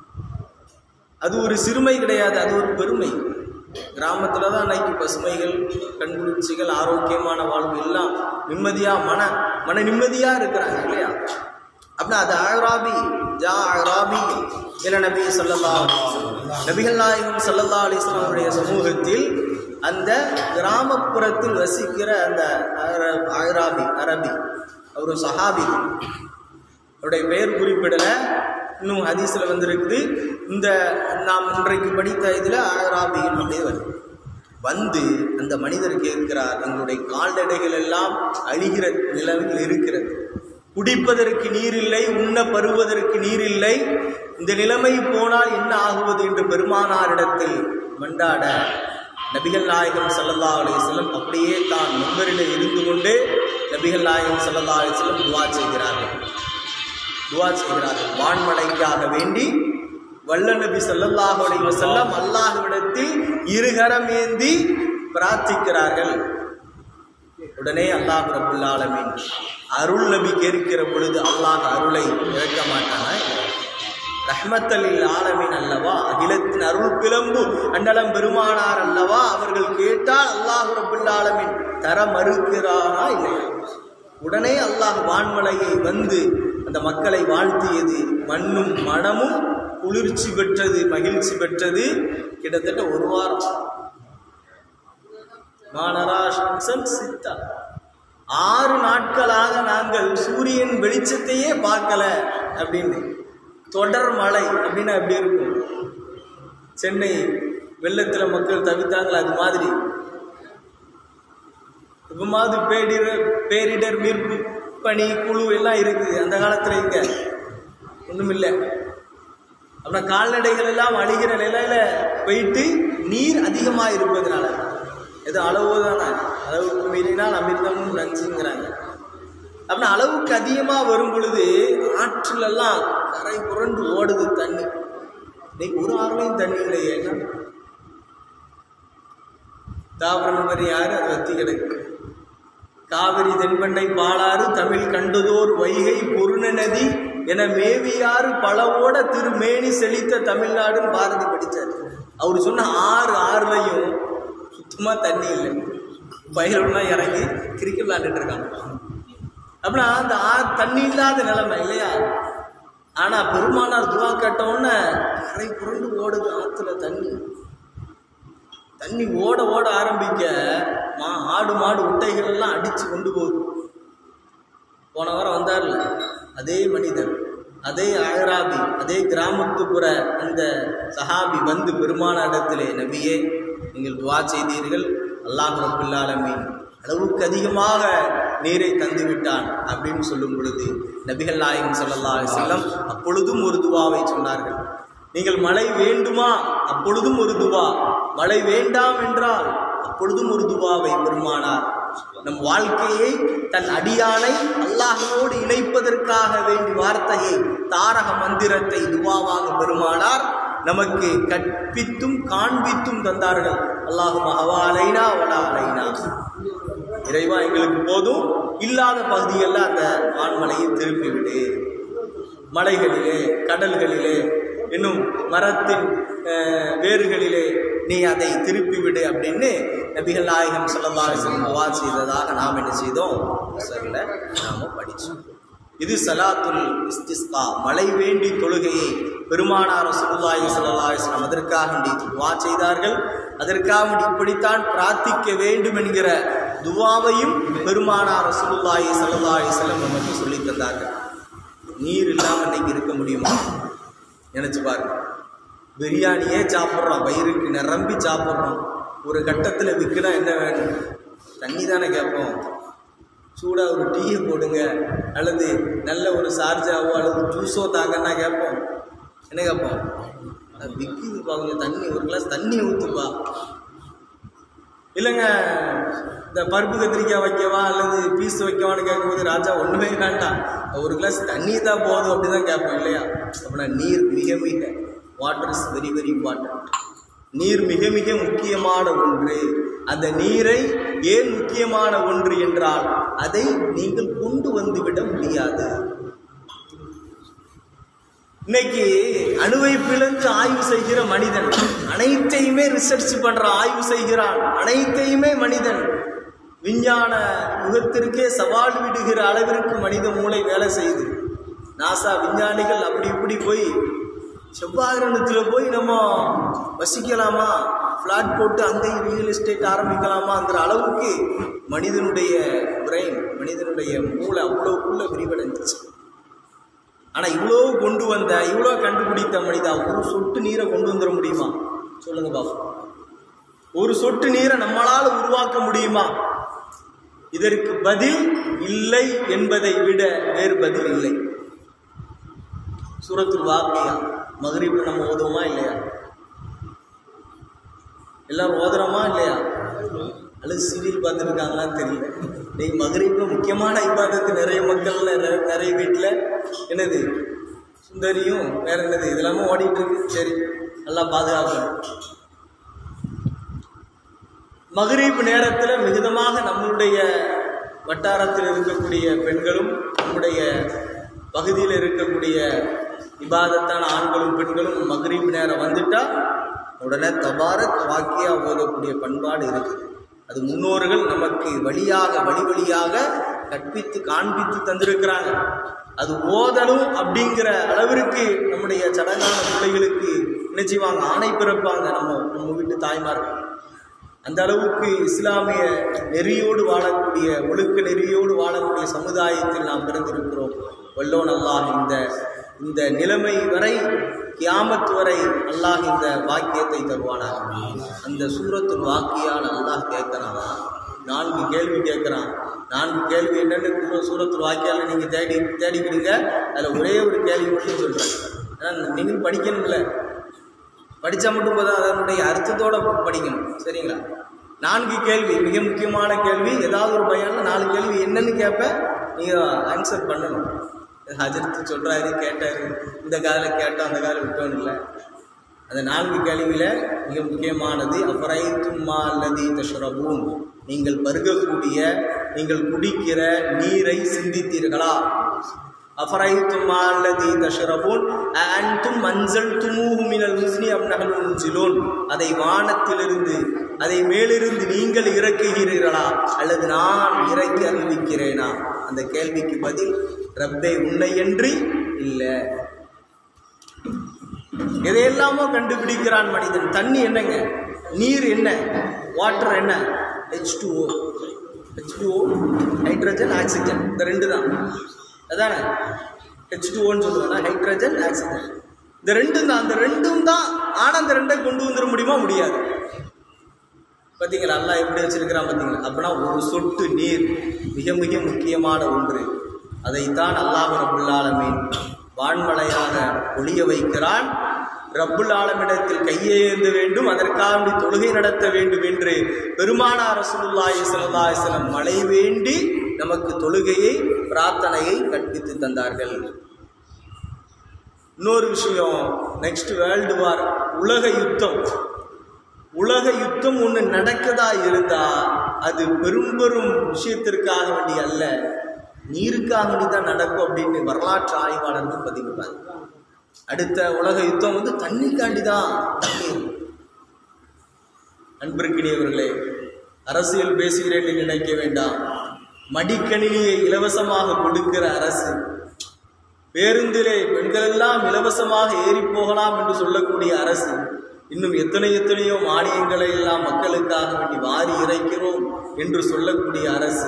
அது ஒரு சிறுமை கிடையாது அது ஒரு பெருமை கிராமத்தில் தான் அன்னைக்கு பசுமைகள் கண்குளிர்ச்சிகள் ஆரோக்கியமான வாழ்வு எல்லாம் நிம்மதியாக மன மன நிம்மதியாக இருக்கிறாங்க இல்லையா அப்படின்னா அது அழராபி ஜா அழராபி இல நபி சல்லல்லா நபிகள் நாயகம் சல்லல்லா அலிஸ்லாமுடைய சமூகத்தில் அந்த கிராமப்புறத்தில் வசிக்கிற அந்த அர- அழராபி அரபி அவர் சஹாபி அவருடைய பெயர் குறிப்பிடலை இன்னும் ஹதீஸில் வந்திருக்குது இந்த நாம் இன்றைக்கு படித்த இதில் அழராபியின் அப்படியே வருது வந்து அந்த மனிதர் கேட்கிறார் எங்களுடைய கால்நடைகள் எல்லாம் அழிகிற நிலையில் இருக்கிறது குடிப்பதற்கு நீர் இல்லை உண்ண பருவதற்கு நீர் இல்லை இந்த நிலைமை போனால் என்ன ஆகுவது என்று பெருமானாரிடத்தில் மண்டாட நபிகள் நாயகம் ஸல்லல்லாஹு அலைஹி வஸல்லம் அப்படியே தான் முன்பரில் இருந்து கொண்டு நபிகள் நாயகம் ஸல்லல்லாஹு அலைஹி வஸல்லம் துவா செய்கிறார்கள் துவா செய்கிறார்கள் வான்மழைக்காக வேண்டி வல்ல நபி ஸல்லல்லாஹு அலைஹி வஸல்லம் அல்லாஹ்விடத்தில் இருகரம் ஏந்தி பிரார்த்திக்கிறார்கள் உடனே அல்லாஹ் ரப்புல் ஆலமீன் அருள் நபி கேட்கிற பொழுது அல்லாஹ் அருளை இறக்க மாட்டானா ரஹ்மத்தலில் ஆலமீன் அல்லவா அகிலத்தின் அருள் பிளம்பு அண்டலம் பெருமானார் அல்லவா அவர்கள் கேட்டால் அல்லாஹ் ரப்புல் ஆலமீன் தர மறுக்கிறாரா இல்லையா உடனே அல்லாஹ் வான்மலையை வந்து அந்த மக்களை வாழ்த்தியது மண்ணும் மனமும் குளிர்ச்சி பெற்றது மகிழ்ச்சி பெற்றது கிட்டத்தட்ட ஒரு வாரம் மானரா ஷம்சன் சித்தா ஆறு நாட்களாக நாங்கள் சூரியன் வெளிச்சத்தையே பார்க்கல அப்படின்னு தொடர் மழை அப்படின்னு அப்படி இருக்கும் சென்னை வெள்ளத்தில் மக்கள் தவித்தாங்களா அது மாதிரி இப்போ மாதிரி பேரிடர் பேரிடர் மீட்பு பணி குழு எல்லாம் இருக்குது அந்த காலத்தில் இங்க ஒன்றும் இல்லை அப்புறம் கால்நடைகள் எல்லாம் அழிகிற நிலையில போயிட்டு நீர் அதிகமாக இருப்பதனால இது அளவு தானே அளவுக்கு மீறினால் அமிர்தமும் நஞ்சுங்கிறாங்க அப்படின்னா அளவுக்கு அதிகமாக வரும் பொழுது ஆற்றிலெல்லாம் கரை புரண்டு ஓடுது தண்ணி இன்னைக்கு ஒரு ஆறுலையும் தண்ணி இல்லையே என்ன தாவரம் யாரு அது வத்தி கிடக்கு காவிரி தென்பெண்ணை பாலாறு தமிழ் கண்டதோர் வைகை பொருண நதி என மேவியாறு பலவோட திருமேனி செழித்த தமிழ்நாடுன்னு பாரதி படித்தார் அவர் சொன்ன ஆறு ஆறுலையும் சுத்தமாக தண்ணி இல்லை பயிரெல்லாம் இறங்கி கிரிக்கெட் விளாண்டுட்டு இருக்காங்க அப்படின்னா அந்த ஆ தண்ணி இல்லாத நிலைமை இல்லையா ஆனால் பெருமானார் துவா கேட்டவுடனே கரை புரண்டு ஓடுது ஆற்றுல தண்ணி தண்ணி ஓட ஓட ஆரம்பிக்க மா ஆடு மாடு உட்டைகள் எல்லாம் அடித்து கொண்டு போகுது போன வாரம் வந்தார்ல அதே மனிதர் அதே அழராபி அதே கிராமத்துப்புற அந்த சஹாபி வந்து பெருமானாரிடத்திலே நபியே நீங்கள் துவா செய்தீர்கள் அல்லாஹ் ரபுல்லாலமீன் அளவுக்கு அதிகமாக நீரை தந்து விட்டான் அப்படின்னு சொல்லும் பொழுது நபிகள் நாயகம் ஸல்லல்லாஹு அலைஹி வஸல்லம் அப்பொழுதும் ஒரு துவாவை சொன்னார்கள் நீங்கள் மழை வேண்டுமா அப்பொழுதும் ஒரு துவா மழை வேண்டாம் என்றால் அப்பொழுதும் ஒரு துவாவை பெருமானார் நம் வாழ்க்கையை தன் அடியானை அல்லாஹ்வோடு இணைப்பதற்காக வேண்டி வார்த்தையை தாரக மந்திரத்தை துவாவாக பெருமானார் நமக்கு கற்பித்தும் காண்பித்தும் தந்தார்கள் அல்லாஹு மகவாலைனா வலா அலைனா இறைவா எங்களுக்கு போதும் இல்லாத பகுதிகளில் அந்த வான்மலையை திருப்பி விடு மலைகளிலே கடல்களிலே இன்னும் மரத்தின் அஹ், வேர்களிலே நீ அதை திருப்பி விடு அப்படின்னு நபிகள் நாயகம் சொல்லலாம் துவா செய்ததாக நாம் என்ன செய்தோம் சரில நாம படிச்சோம் இது சலாத்துல் இஸ்திஸ்கா மழை வேண்டி தொழுகையை பெருமானார் சுல்லாஹி சல்லாஹிஸ்லாம் அதற்காக வேண்டி துவா செய்தார்கள் அதற்காக வேண்டி இப்படித்தான் பிரார்த்திக்க வேண்டும் என்கிற துவாவையும் பெருமானார் ரசூலுல்லாஹி ஸல்லல்லாஹு அலைஹி வஸல்லம் நமக்கு சொல்லித் தந்தார்கள் நீர் இல்லாமல் இன்னைக்கு இருக்க முடியுமா நினச்சி பாருங்க பிரியாணியே சாப்பிட்றோம் வயிறுக்கு நிரம்பி சாப்பிட்றோம் ஒரு கட்டத்தில் விற்குனா என்ன வேணும் தண்ணி தானே கேட்போம் சூடாக ஒரு டீயை போடுங்க அல்லது நல்ல ஒரு சார்ஜாவோ அல்லது ஜூஸோ தாங்கன்னா கேட்போம் என்ன கேட்போம் அது விற்கிதுப்பா கொஞ்சம் தண்ணி ஒரு கிளாஸ் தண்ணி ஊற்றுப்பா இல்லைங்க இந்த பருப்பு கத்திரிக்காய் வைக்கவா அல்லது பீஸ் வைக்கவான்னு கேட்கும்போது ராஜா ஒன்றுமே வேண்டாம் ஒரு கிளாஸ் தண்ணி தான் போதும் அப்படி தான் கேட்போம் இல்லையா அப்படின்னா நீர் மிக மிக water is very very important நீர் மிக மிக முக்கியமான ஒன்று அந்த நீரை ஏன் முக்கியமான ஒன்று என்றால் அதை நீங்கள் கொண்டு வந்துவிட முடியாது இன்னைக்கு அணுவை பிளந்து ஆய்வு செய்கிற மனிதன் அனைத்தையுமே ரிசர்ச் பண்றான் ஆய்வு செய்கிறான் அனைத்தையுமே மனிதன் விஞ்ஞான யுகத்திற்கே சவால் விடுகிற அளவிற்கு மனித மூளை வேலை செய்யுது நாசா விஞ்ஞானிகள் அப்படி இப்படி போய் செவ்வாய் கிரகணத்தில் போய் நம்ம வசிக்கலாமா ஃப்ளாட் போட்டு அங்கேயும் ரியல் எஸ்டேட் ஆரம்பிக்கலாமாங்கிற அளவுக்கு மனிதனுடைய பிரெயின் மனிதனுடைய மூளை அவ்வளோக்குள்ள விரிவடைஞ்சிச்சு ஆனால் இவ்வளோ கொண்டு வந்த இவ்வளோ கண்டுபிடித்த மனிதா ஒரு சொட்டு நீரை கொண்டு வந்துட முடியுமா சொல்லுங்க பாப்பா ஒரு சொட்டு நீரை நம்மளால் உருவாக்க முடியுமா இதற்கு பதில் இல்லை என்பதை விட வேறு பதில் இல்லை சூரத்துல் வாக்கியா மகரிப்பு நம்ம ஓதுவோமா இல்லையா எல்லாரும் ஓதுறோமா இல்லையா அல்லது சீரியல் பார்த்துருக்காங்களான்னு தெரியல இன்னைக்கு மகரீப்பில் முக்கியமான இப்பாதத்து நிறைய மக்கள் நிறைய நிறைய வீட்டில் என்னது சுந்தரியும் வேற என்னது இதெல்லாமே ஓடிட்டு இருக்கு சரி நல்லா பாதுகாக்கணும் மகரீப் நேரத்தில் மிகுதமாக நம்மளுடைய வட்டாரத்தில் இருக்கக்கூடிய பெண்களும் நம்முடைய பகுதியில் இருக்கக்கூடிய இபாதத்தான ஆண்களும் பெண்களும் மகரீப் நேரம் வந்துட்டா உடனே தபாரக் வாக்கியா ஓதக்கூடிய பண்பாடு இருக்குது அது முன்னோர்கள் நமக்கு வழியாக வழி வழியாக கற்பித்து காண்பித்து தந்திருக்கிறாங்க அது ஓதலும் அப்படிங்கிற அளவிற்கு நம்முடைய சடங்கான பிள்ளைகளுக்கு என்ன செய்வாங்க ஆணை பிறப்பாங்க நம்ம நம்ம வீட்டு தாய்மார்கள் அந்த அளவுக்கு இஸ்லாமிய நெறியோடு வாழக்கூடிய ஒழுக்க நெறியோடு வாழக்கூடிய சமுதாயத்தில் நாம் பிறந்திருக்கிறோம் வல்லோன் அல்லாஹ் இந்த இந்த நிலைமை வரை கியாமத் வரை அல்லாஹ் இந்த வாக்கியத்தை தருவானாக அந்த சூரத்துல் வாக்கியால் அல்லாஹ் கேட்குறான் நான்கு கேள்வி கேட்குறான் நான்கு கேள்வி என்னென்னு சூர சூரத்துல் வாக்கியால் நீங்கள் தேடி தேடிக்கிடுங்க அதில் ஒரே ஒரு கேள்வி மட்டும் சொல்கிறேன் ஏன்னா நீங்கள் படிக்கணும்ல படித்தா மட்டும் போதும் அதனுடைய அர்த்தத்தோட படிக்கணும் சரிங்களா நான்கு கேள்வி மிக முக்கியமான கேள்வி ஏதாவது ஒரு பையனில் நாலு கேள்வி என்னன்னு கேட்பேன் நீங்கள் ஆன்சர் பண்ணணும் ஹஜரத்து சொல்கிறாரு கேட்டாரு இந்த காதில் கேட்டோம் அந்த காதில் விட்டோம் இல்லை அந்த நான்கு கேள்வியில் மிக முக்கியமானது அபரைத்தும்மா அல்லது தஷ்ரபூன் நீங்கள் பருகக்கூடிய நீங்கள் குடிக்கிற நீரை சிந்தித்தீர்களா அஃபரைத்துமா அல்லதி தஷ்ரபூன் அன்தும் மஞ்சள் துமூஹு மினல் முஸ்னி அப்னஹல் முன்சிலோன் அதை வானத்திலிருந்து அதை மேலிருந்து நீங்கள் இறக்குகிறீர்களா அல்லது நான் இறக்கி அறிவிக்கிறேனா அந்த கேள்விக்கு பதில் ரப்பே உன்னையன்றி இல்லை எதையெல்லாமோ கண்டுபிடிக்கிறான் மனிதன் தண்ணி என்னங்க நீர் என்ன வாட்டர் என்ன H two O H two O hydrogen oxygen இந்த ரெண்டு தான் அதானே ஹெச் டூ ஓன்னு சொல்லுவாங்க ஹைட்ரஜன் ஆக்சிஜன் இந்த ரெண்டும் தான் அந்த ரெண்டும் தான் ஆனால் அந்த ரெண்டை கொண்டு வந்துட முடியுமா முடியாது பார்த்தீங்களா அல்லாஹ் எப்படி வச்சிருக்கிறான் பார்த்தீங்களா அப்படின்னா ஒரு சொட்டு நீர் மிக மிக முக்கியமான ஒன்று அதைத்தான் அல்லாஹ் ரபுல் ஆலமீன் வான்மலையாக ஒளிய வைக்கிறான் ரப்புல் ஆலமிடத்தில் கையேந்த வேண்டும் அதற்காக வேண்டி தொழுகை நடத்த வேண்டும் என்று பெருமானார் ரசூலுல்லாஹி ஸல்லல்லாஹு அலைஹி வஸல்லம் மழை வேண்டி நமக்கு தொழுகையை பிரார்த்தனையை கற்பித்து தந்தார்கள் இன்னொரு விஷயம் நெக்ஸ்ட் வேர்ல்டு வார் உலக யுத்தம் உலக யுத்தம் ஒன்று நடக்கதா இருந்தா அது பெரும் பெரும் விஷயத்திற்காக வேண்டி அல்ல நீருக்காக வேண்டி தான் நடக்கும் அப்படின்னு வரலாற்று ஆய்வாளர்கள் பதிவுறாங்க அடுத்த உலக யுத்தம் வந்து தண்ணிக்காண்டி தான் தண்ணீர் அன்பிற்கினியவர்களே அரசியல் பேசுகிறேன் என்று நினைக்க வேண்டாம் மடிக்கணினியை இலவசமாக கொடுக்கிற அரசு பேருந்திலே பெண்களெல்லாம் இலவசமாக ஏறி போகலாம் என்று சொல்லக்கூடிய அரசு இன்னும் எத்தனை எத்தனையோ மானியங்களை எல்லாம் மக்களுக்காக வேண்டி வாரி இறைக்கிறோம் என்று சொல்லக்கூடிய அரசு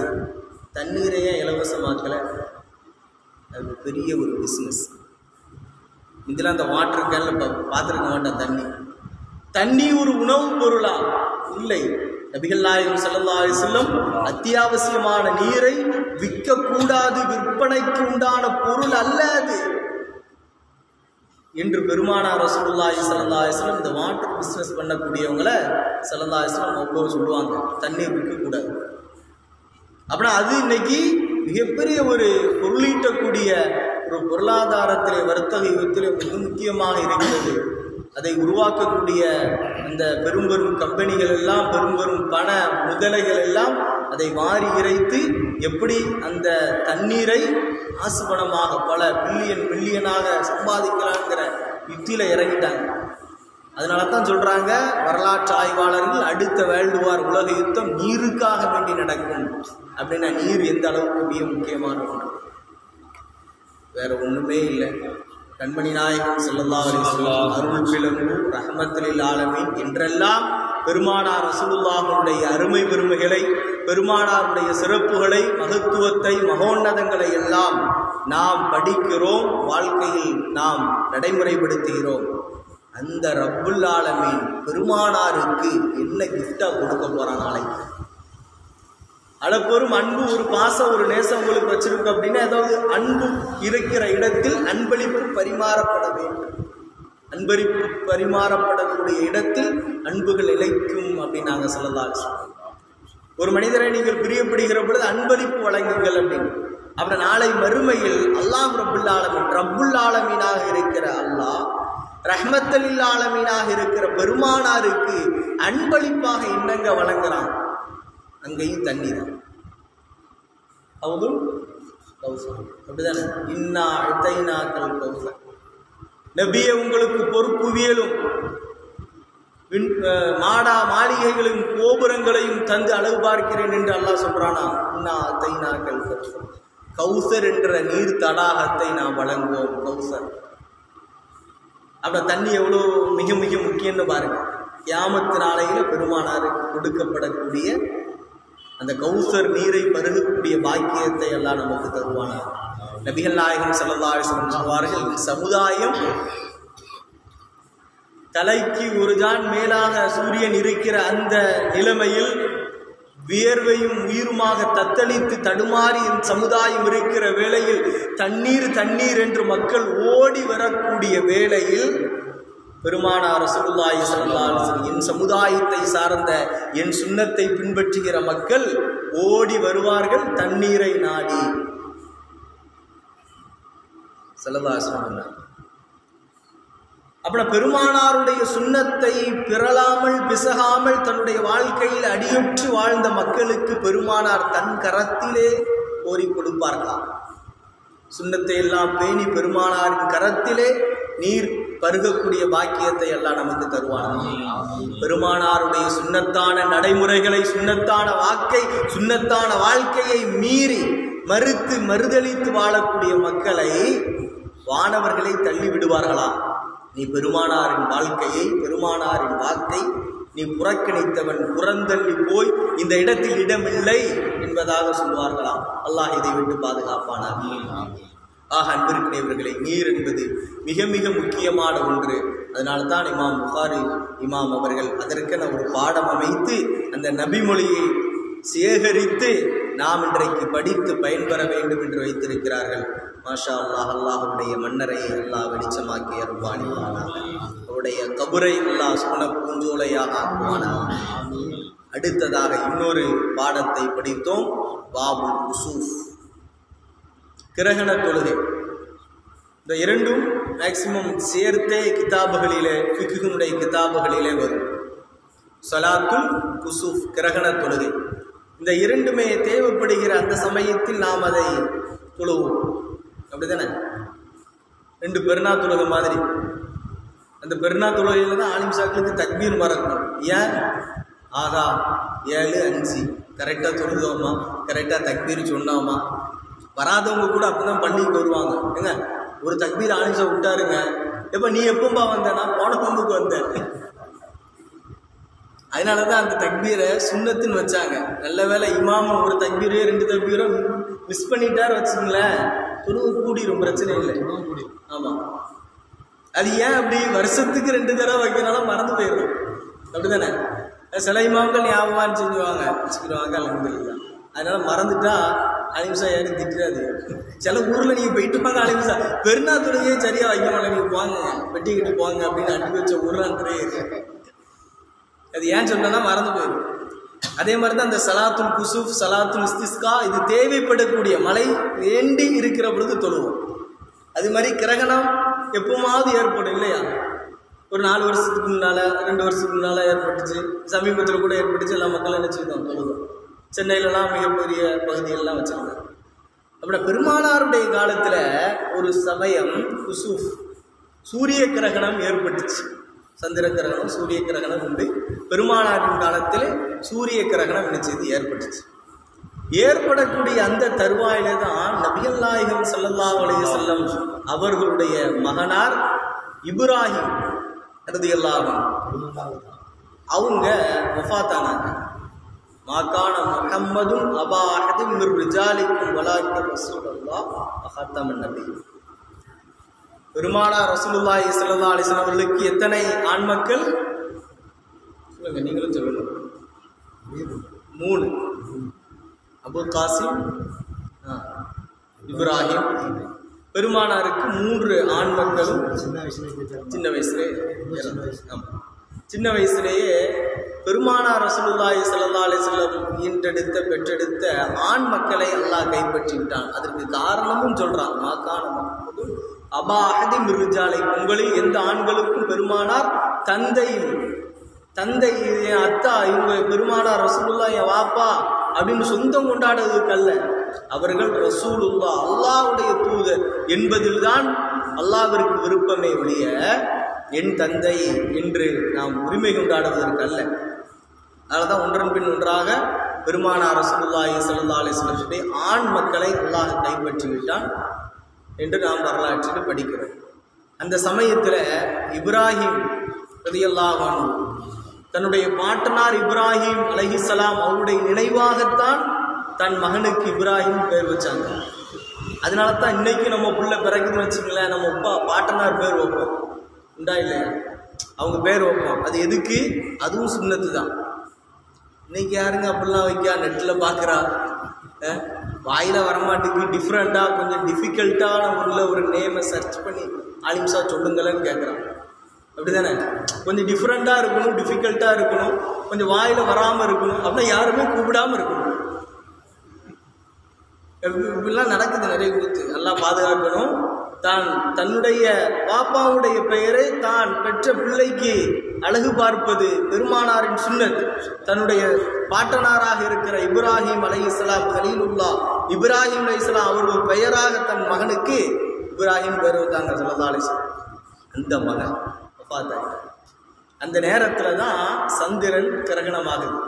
தண்ணீரையே இலவசமாக்கலை அது பெரிய ஒரு பிஸ்னஸ் இதில் அந்த வாட்டர் கேனில் இப்போ பார்த்துருக்க மாட்டேன் தண்ணி தண்ணி ஒரு உணவுப் பொருளா இல்லை நபிகள் நாயகம் ஸல்லல்லாஹு அலைஹி வஸல்லம் அத்தியாவசியமான நீரை விற்கக்கூடாது விற்பனைக்கு உண்டான பொருள் அல்ல அது என்று பெருமானார் ரசூலுல்லாஹி ஸல்லல்லாஹு அலைஹி வஸல்லம் இந்த வாட்டர் பிஸ்னஸ் பண்ணக்கூடியவங்கள ஸல்லல்லாஹு அலைஹி வஸல்லம் ஒவ்வொரு சொல்லுவாங்க தண்ணீர் விற்கக்கூடாது அப்படின்னா அது இன்னைக்கு மிகப்பெரிய ஒரு பொருளீட்டக்கூடிய ஒரு பொருளாதாரத்திலே வர்த்தக யுகத்திலே மிக முக்கியமாக இருக்கிறது அதை உருவாக்கக்கூடிய அந்த பெரும் பெரும் கம்பெனிகள் எல்லாம் பெரும் பெரும் பண முதலைகள் எல்லாம் அதை வாரி இறைத்து எப்படி அந்த தண்ணீரை காசு பணமாக பல பில்லியன் மில்லியனாக சம்பாதிக்கலாங்கிற யுத்தியில் இறங்கிட்டாங்க அதனால தான் சொல்கிறாங்க வரலாற்று ஆய்வாளர்கள் அடுத்த வேர்ல்டு வார் உலக யுத்தம் நீருக்காக வேண்டி நடக்கும் அப்படின்னா நீர் எந்த அளவுக்கு மிக முக்கியமான ஒன்று வேற ஒன்றுமே இல்லை கண்மணி நாயகம் ஸல்லல்லாஹு அலைஹி வஸல்லம் அருள் பிளம்பு ரஹமத்துலில் ஆலமீன் என்றெல்லாம் பெருமானார் ரசூலுல்லாஹுடைய அருமை பெருமைகளை பெருமானாருடைய சிறப்புகளை மகத்துவத்தை மகோன்னதங்களை எல்லாம் நாம் படிக்கிறோம் வாழ்க்கையில் நாம் நடைமுறைப்படுத்துகிறோம் அந்த ரப்புல் ஆலமீன் பெருமானாருக்கு என்ன கிஃப்டா கொடுக்க போறான் நாளைக்கு அளப்பெரும் அன்பு ஒரு பாசம் ஒரு நேசம் உங்களுக்கு வச்சிருக்கு அப்படின்னா ஏதாவது அன்பு இருக்கிற இடத்தில் அன்பளிப்பு பரிமாறப்பட வேண்டும் அன்பளிப்பு பரிமாறப்படக்கூடிய இடத்தில் அன்புகள் இழைக்கும் அப்படின்னு நாங்கள் சொல்லலாம் ஒரு மனிதரை நீங்கள் பிரியப்படுகிற பொழுது அன்பளிப்பு வழங்குங்கள் அப்படின்னு அப்புறம் நாளை மறுமையில் அல்லாஹ் ரப்புல் ஆலமீன் ரப்புல் ஆலமீனாக இருக்கிற அல்லாஹ் ரஹ்மத்தலில் ஆலமீனாக இருக்கிற பெருமானாருக்கு அன்பளிப்பாக என்னங்க வழங்குறான் அங்கேயும் தண்ணி தான் அவதும் கௌசர் அப்படிதானே இன்னா அத்தைனாக்கள் கௌசர் நபியே உங்களுக்கு பொறுப்புவியலும் விண் அஹ், மாடா மாளிகைகளையும் கோபுரங்களையும் தந்து அழகு பார்க்கிறேன் என்று அல்லாஹ் சொல்றானா இன்னா அத்தைனாக்கள் கௌசர் கௌசர் என்ற நீர் தடாகத்தை நாம் வழங்குவோம் கௌசர் அப்ப தண்ணி எவ்வளோ மிக மிக முக்கியம்னு பாருங்க கியாமத்து நாளையில பெருமானாருக்கு கொடுக்கப்படக்கூடிய அந்த கௌசர் நீரை பருகக்கூடிய பாக்கியத்தை எல்லாம் நமக்கு தருவானார் நபிகள் நாயகம் ஸல்லல்லாஹு அலைஹி வஸல்லம் சொல்வார்கள் சமுதாயம் தலைக்கு ஒரு ஜான் மேலாக சூரியன் இருக்கிற அந்த நிலைமையில் வியர்வையும் உயிருமாக தத்தளித்து தடுமாறி என் சமுதாயம் இருக்கிற வேளையில் தண்ணீர் தண்ணீர் என்று மக்கள் ஓடி வரக்கூடிய வேளையில் பெருமானார் ரசூலுல்லாஹி ஸல்லல்லாஹு அலைஹி வஸல்லம் என் சமுதாயத்தை சார்ந்த என் சுன்னத்தை பின்பற்றுகிற மக்கள் ஓடி வருவார்கள் தண்ணீரை நாடி ஸல்லல்லாஹு அலைஹி வஸல்லம் அப்புறம் பெருமானாருடைய சுண்ணத்தை பிறலாமல் பிசகாமல் தன்னுடைய வாழ்க்கையில் அடியுற்று வாழ்ந்த மக்களுக்கு பெருமானார் தன் கரத்திலே கோரி கொடுப்பார்களாம் சுண்ணத்தை எல்லாம் பேணி பெருமானாரின் கரத்திலே நீர் பருகக்கூடிய பாக்கியத்தை எல்லாம் நமக்கு தருவானாம் பெருமானாருடைய சுண்ணத்தான நடைமுறைகளை சுண்ணத்தான வாக்கை சுண்ணத்தான வாழ்க்கையை மீறி மறுத்து மறுதளித்து வாழக்கூடிய மக்களை வானவர்களை தள்ளி விடுவார்களாம் நீ பெருமானாரின் வாழ்க்கையை பெருமானாரின் வாக்கை நீ புறக்கணித்தவன் புறந்தள்ளி போய் இந்த இடத்தில் இடமில்லை என்பதாக சொல்வார்களாம் அல்லாஹ் இதை விட்டு பாதுகாப்பானார் ஆக அன்பிற்குரியவர்களே நீர் என்பது மிக மிக முக்கியமான ஒன்று அதனால தான் இமாம் புகாரி இமாம் அவர்கள் அதற்கென ஒரு பாடம் அமைத்து அந்த நபிமொழியை சேகரித்து நாம் இன்றைக்கு படித்து பயன்பெற வேண்டும் என்று வைத்திருக்கிறார்கள் மாஷா அல்லாஹ் அல்லாஹுடைய மன்னரை அல்லாஹ் வெளிச்சமாக்கி அருள்வானிவானாக அவருடைய கபுரை அல்லாஹ் சொன்ன பூஞ்சோலையாக ஆக்குவானாக அடுத்ததாக இன்னொரு பாடத்தை படித்தோம் பாபுல் குசூஃப் கிரகண தொழுகை இந்த இரண்டும் மேக்சிமம் சேர்த்தே கிதாபுகளிலே ஃபிக்குனுடைய கிதாபுகளிலே வரும் சலாத்துல் குசூஃப் கிரகண தொழுகை இந்த இரண்டுமே தேவைப்படுகிற அந்த சமயத்தில் நாம் அதை தொழுவோம் அப்படிதானே ரெண்டு பெருநா தொழுகை மாதிரி அந்த பெருநா தொழுகையில் தான் ஆலிம் சாக்களுக்கு தக்பீர் மறக்கணும் ஏன் ஆகா ஏழு அஞ்சு கரெக்டாக தொழுதோமா கரெக்டாக தக்பீர் சொன்னோமா வராதவங்க கூட அப்பதான் பள்ளிக்கு வருவாங்க ஏங்க ஒரு தக்பீர் ஆலிம்சா விட்டாருங்க எப்ப நீ எப்பம்பா வந்த நான் போன பம்புக்கு வந்தேன் அதனால தான் அந்த தக்பீரை சுண்ணத்துன்னு வச்சாங்க நல்ல வேளை இமாம் ஒரு தக்பீரே ரெண்டு தக்பீரோ மிஸ் பண்ணிட்டாரு வச்சுங்களேன் தொழுவு கூடிரும் பிரச்சனை இல்லை ஆமாம் அது ஏன் அப்படி வருஷத்துக்கு ரெண்டு தடவை வைக்கிறனால மறந்து போயிடும் அப்படிதானே சில இமாம்கள் ஞாபகம் செஞ்சுவாங்க வச்சுக்கிடுவாங்க அலமதுல்லா அதனால மறந்துட்டா அலிம்சா யாரும் திட்டுறாது சில ஊர்ல நீங்க போயிட்டு வாங்க அலிம்சா பெருநாள் தொழுகையே சரியா வைக்க மாட்டேன் நீங்க போங்க வெட்டி கட்டி போங்க அப்படின்னு அனுப்பி வச்ச ஊர்லான்றே இருக்கு அது ஏன் சொன்னா மறந்து போயிடும் அதே மாதிரி தான் அந்த சலாத்துல் குசுஃப் சலாத்துல் இஸ்திஸ்கா இது தேவைப்படக்கூடிய மழை வேண்டி இருக்கிற பொழுது தொழுவோம் அது மாதிரி கிரகணம் எப்பவுமாவது ஏற்படும் இல்லையா ஒரு நாலு வருஷத்துக்கு முன்னால ரெண்டு வருஷத்துக்கு முன்னால ஏற்பட்டுச்சு சமீபத்தில் கூட ஏற்பட்டுச்சு எல்லா மக்களும் நினைச்சிருக்கோம் தொழுவோம் சென்னையிலலாம் மிகப்பெரிய பகுதிகளெலாம் வச்சிருந்தாங்க அப்படி பெருமானாருடைய காலத்தில் ஒரு சமயம் குசூஃப் சூரிய கிரகணம் ஏற்பட்டுச்சு சந்திர கிரகணம் சூரிய கிரகணம் உண்டு பெருமானாரின் காலத்தில் சூரிய கிரகணம் நினைச்சது ஏற்பட்டுச்சு ஏற்படக்கூடிய அந்த தருவாயில தான் நபிகள் நாயகம் ஸல்லல்லாஹு அலைஹி வஸல்லம் அவர்களுடைய மகனார் இப்ராஹிம் ரதியல்லாஹு அன்ஹு அவங்க வஃபாத்தானாங்க மாகான முஹம்மதும் அபா அஹதும் மிர் ரிஜாலிக்கும் வலாக்கிர் ரசூலுல்லாஹ் வஹாத்தமன் நபி பெருமானா ரசூலுல்லாஹி ஸல்லல்லாஹு அலைஹி வஸல்லம் அவர்களுக்கு எத்தனை ஆண் மக்கள் சொல்லுங்க நீங்களும் சொல்லுங்க மூணு அபு காசிம் ஆ, இப்ராஹிம் பெருமானாருக்கு மூன்று ஆண் மக்களும் சின்ன வயசுல போயிட்டாங்க சின்ன வயசுலே ஆமா. சின்ன வயசுலேயே பெருமானார் ரசூலுல்லாஹி ஸல்லல்லாஹு அலைஹி வஸல்லம் ஈன்றெடுத்த பெற்றெடுத்த ஆண் மக்களை அல்லாஹ் கைப்பற்றி விட்டான் அதற்கு காரணமும் சொல்றான் மாக்கான மக்களும் அபா அஹதி மிருஜாலை உங்களில் எந்த ஆண்களுக்கும் பெருமானார் தந்தையும் தந்தை என் அத்தா இவங்க பெருமானார் ரசூலுல்லாஹ் என் வாப்பா அப்படின்னு சொந்தம் கொண்டாடுறதுக்கு அல்ல அவர்கள் ரசூலுல்லா அல்லாஹ்வுடைய தூதர் என்பதில்தான் அல்லாஹ்விற்கு விருப்பமே ஒழிய என் தந்தை என்று நாம் உரிமை கொண்டாடுவதற்கு அல்ல அதனால தான் ஒன்றன் பின் ஒன்றாக பெருமானார் ரசூலுல்லாஹி ஸல்லல்லாஹு அலைஹி வஸல்லம் ஆண் மக்களை அல்லாஹ் கைப்பற்றி விட்டான் என்று நாம் வரலாற்றில் படிக்கிறோம் அந்த சமயத்தில் இப்ராஹிம் ரலியல்லாஹு அன்ஹு தன்னுடைய பாட்டனார் இப்ராஹிம் அலைஹிஸ்ஸலாம் அவருடைய நினைவாகத்தான் தன் மகனுக்கு இப்ராஹிம் பேர் வச்சாங்க அதனால தான் இன்னைக்கு நம்ம புள்ள பிறகுதுன்னு வச்சுங்களேன் நம்ம அப்பா பாட்டனார் பேர் வைப்போம் உண்டா இல்லையா அவங்க பேர் வைப்போம் அது எதுக்கு அதுவும் சுண்ணத்து தான் இன்னைக்கு யாருங்க அப்படிலாம் வைக்கா நெட்டில் பார்க்குறா வாயில் வரமாட்டுக்கு டிஃப்ரெண்ட்டாக கொஞ்சம் டிஃபிகல்ட்டான உள்ள ஒரு நேமை சர்ச் பண்ணி ஆலிம்சா சொல்லுங்களேன்னு கேட்குறான் அப்படிதானே கொஞ்சம் டிஃப்ரெண்ட்டாக இருக்கணும் டிஃபிகல்ட்டாக இருக்கணும் கொஞ்சம் வாயில் வராமல் இருக்கணும் அப்படின்னா யாருமே கூப்பிடாம இருக்கணும் இப்ப- இப்படிலாம் நடக்குது நிறைய கூத்து எல்லாம் பாதுகாக்கணும் தான் தன்னுடைய பாப்பாவுடைய பெயரை தான் பெற்ற பிள்ளைக்கு அழகு பார்ப்பது பெருமானாரின் சுன்னத் தன்னுடைய பாட்டனாராக இருக்கிற இப்ராஹிம் அலைஹிஸ்ஸலாம் கலீலுல்லா இப்ராஹிம் அலைஹிஸ்ஸலாம் அவர்கள் பெயராக தன் மகனுக்கு இப்ராஹிம் பேர் வைத்தாங்க ஸல்லல்லாஹு அலைஹி வஸல்லம். அந்த மகன் வஃபாத்தாயிட்டார். அந்த நேரத்தில் தான் சந்திரன் கிரகணமாகுது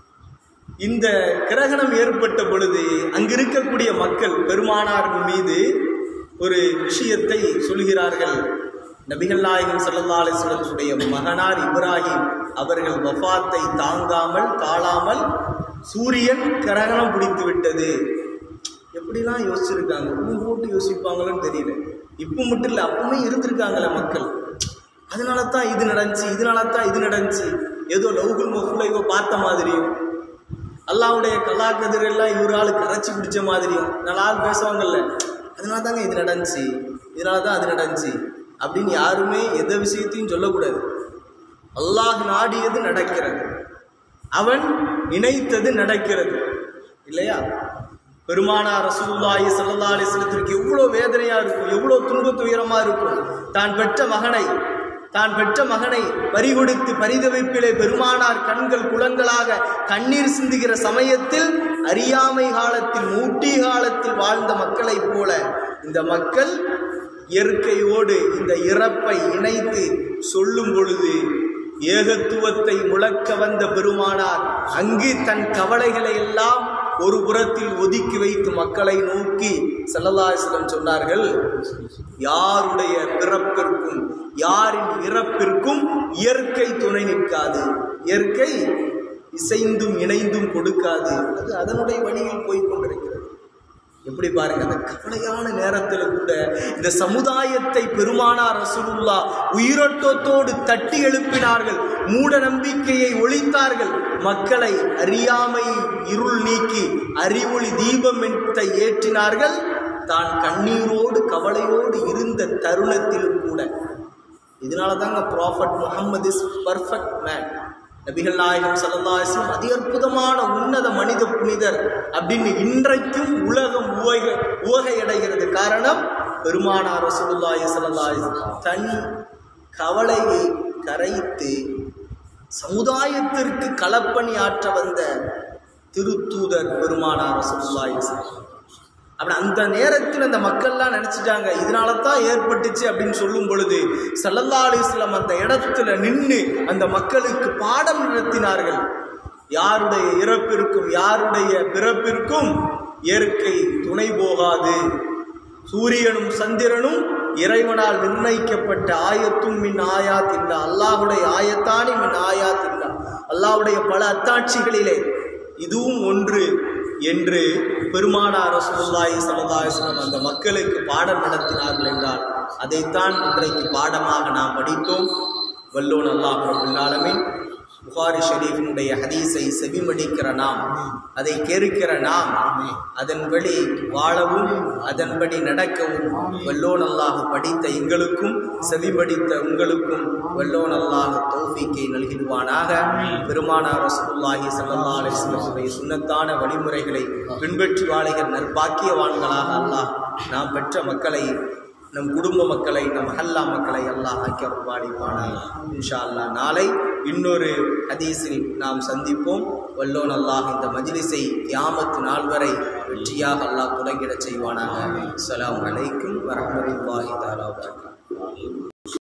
இந்த கிரகணம் ஏற்பட்ட பொழுது அங்கு இருக்கக்கூடிய மக்கள் பெருமானார் மீது ஒரு விஷயத்தை சொல்கிறார்கள் நபிகள் நாயகம் ஸல்லல்லாஹு அலைஹி வஸல்லமுடைய மகனார் இப்ராஹிம் அவர்கள் வஃபாத்தை தாங்காமல் தாழாமல் சூரியன் கிரகணம் பிடித்து விட்டது எப்படிலாம் யோசிச்சிருக்காங்க இன்னும் போட்டு யோசிப்பாங்களோன்னு தெரியல இப்போ மட்டும் இல்லை அப்பவுமே இருந்திருக்காங்களே மக்கள் அதனால தான் இது நடந்துச்சு இதனால தான் இது நடந்துச்சு ஏதோ லவ்குல் மஃபுல இவ பார்த்த மாதிரியும் அல்லாவுடைய கலாக்கதிர் எல்லாம் இவரால் கரைச்சி பிடிச்ச மாதிரியும் நாள் பேசுவாங்கல்ல அதனால தாங்க இது நடந்துச்சு இதனால தான் அது நடந்துச்சு அப்படின்னு யாருமே எந்த விஷயத்தையும் சொல்லக்கூடாது அல்லாஹ் நாடியது நடக்கிறது அவன் நினைத்தது நடக்கிறது இல்லையா பெருமானார் ரசூலுல்லாஹி ஸல்லல்லாஹு அலைஹி வஸல்லத்திற்கு எவ்வளோ வேதனையா இருக்கும் எவ்வளோ துன்ப துயரமா இருக்கும் தான் பெற்ற மகனை தான் பெற்ற மகனை பறிகொடுத்து பரிதவிப்பிலே பெருமானார் கண்கள் குளங்களாக கண்ணீர் சிந்துகிற சமயத்தில் அறியாமை காலத்தில் மூட்டி காலத்தில் வாழ்ந்த மக்களைப் போல இந்த மக்கள் இயற்கையோடு இந்த இறப்பை இணைத்து சொல்லும் பொழுது ஏகத்துவத்தை முழக்க வந்த பெருமானார் அங்கு தன் கவலைகளை எல்லாம் ஒரு புறத்தில் ஒதுக்கி வைத்து மக்களை நோக்கி செல்லல்லாசிலம் சொன்னார்கள் யாருடைய பிறப்பிற்கும் யாரின் இறப்பிற்கும் இயற்கை துணை நிற்காது இயற்கை இசைந்தும் இணைந்தும் கொடுக்காது அது அதனுடைய வழியில் போய்க் கொண்டிருக்கிறது எப்படி பாருங்க அந்த கவலையான நேரத்தில் கூட இந்த சமுதாயத்தை பெருமானார் ரசூலுல்லா உயிரோட்டத்தோடு தட்டி எழுப்பினார்கள் மூட நம்பிக்கையை ஒழித்தார்கள் மக்களை அறியாமை இருள் நீக்கி அறிவொளி தீபம் என்பதை ஏற்றினார்கள் தான் கண்ணீரோடு கவலையோடு இருந்த தருணத்திலும் கூட இதனால தாங்க prophet Muhammad is perfect man நபிகள் நாயகம் சல்லல்லாஹிஸ்லம் அதி அற்புதமான உன்னத மனித புனிதர் அப்படின்னு இன்றைக்கும் உலகம் உவக உவகையடைகிறது காரணம் பெருமானார் ரசூலுல்லாஹி ஸல்லல்லாஹு தன் கவலையை கரைத்து சமுதாயத்திற்கு களப்பணி ஆற்ற வந்த திருத்தூதர் பெருமானார் ரசூலுல்லாஹி ஸல்லல்லாஹு அப்படி அந்த நேரத்தில் அந்த மக்கள்லாம் நினச்சிட்டாங்க இதனால தான் ஏற்பட்டுச்சு அப்படின்னு சொல்லும் பொழுது சல்லல்லா அலிஸ்லாம் அந்த இடத்துல நின்று அந்த மக்களுக்கு பாடம் நடத்தினார்கள் யாருடைய இறப்பிற்கும் யாருடைய பிறப்பிற்கும் இயற்கை துணை போகாது சூரியனும் சந்திரனும் இறைவனால் நிர்ணயிக்கப்பட்ட ஆயத்தும் மின் ஆயாத் இல்லா அல்லாஹுடைய ஆயத்தானி மின் ஆயாத் இல்லா அல்லாஹுடைய பல அத்தாட்சிகளிலே இதுவும் ஒன்று என்று பெருமானார் ரசூலுல்லாஹி ஸல்லல்லாஹு அலைஹி வஸல்லம் அந்த மக்களுக்கு பாடம் நடத்தினார்கள் என்றால் அதைத்தான் இன்றைக்கு பாடமாக நாம் படித்தோம் வல்லோன் அல்லாஹ் ரபுல் ஆலமீன் புகாரி ஷெரீஃபினுடைய ஹதீஸை செவிமடிக்கிற நாம் அதை கேட்கிற நாம் அதன்படி வாழவும் அதன்படி நடக்கவும் வல்லோன் அல்லாஹ் படித்த எங்களுக்கும் செவிமடித்த உங்களுக்கும் வல்லோன் அல்லாஹ் தௌஃபீக்கை நல்கிடுவானாக பெருமானார் ரசூலுல்லாஹி ஸல்லல்லாஹு அலைஹி வஸல்லம் சுன்னத்தான வழிமுறைகளை பின்பற்றி வாழுகிற நற்பாக்கியவான்களாக அல்லாஹ் நாம் பெற்ற மக்களை நம் குடும்ப மக்களை நம் ஹல்லா மக்களை அல்லாஹ் ஆக்கி அருள்வாடிப்பானார் இன்ஷா அல்லாஹ் நாளை இன்னொரு ஹதீஸில் நாம் சந்திப்போம் வல்லோன் அல்லாஹ் இந்த மஜ்லிஸை கியாமத்து நாள் வரை வெற்றியாக அல்லாஹ் தொடங்கிடச் செய்வானாக அஸ்ஸலாமு அலைக்கும் வரஹ்மத்துல்லாஹி தஆலா வபரகாத்துஹு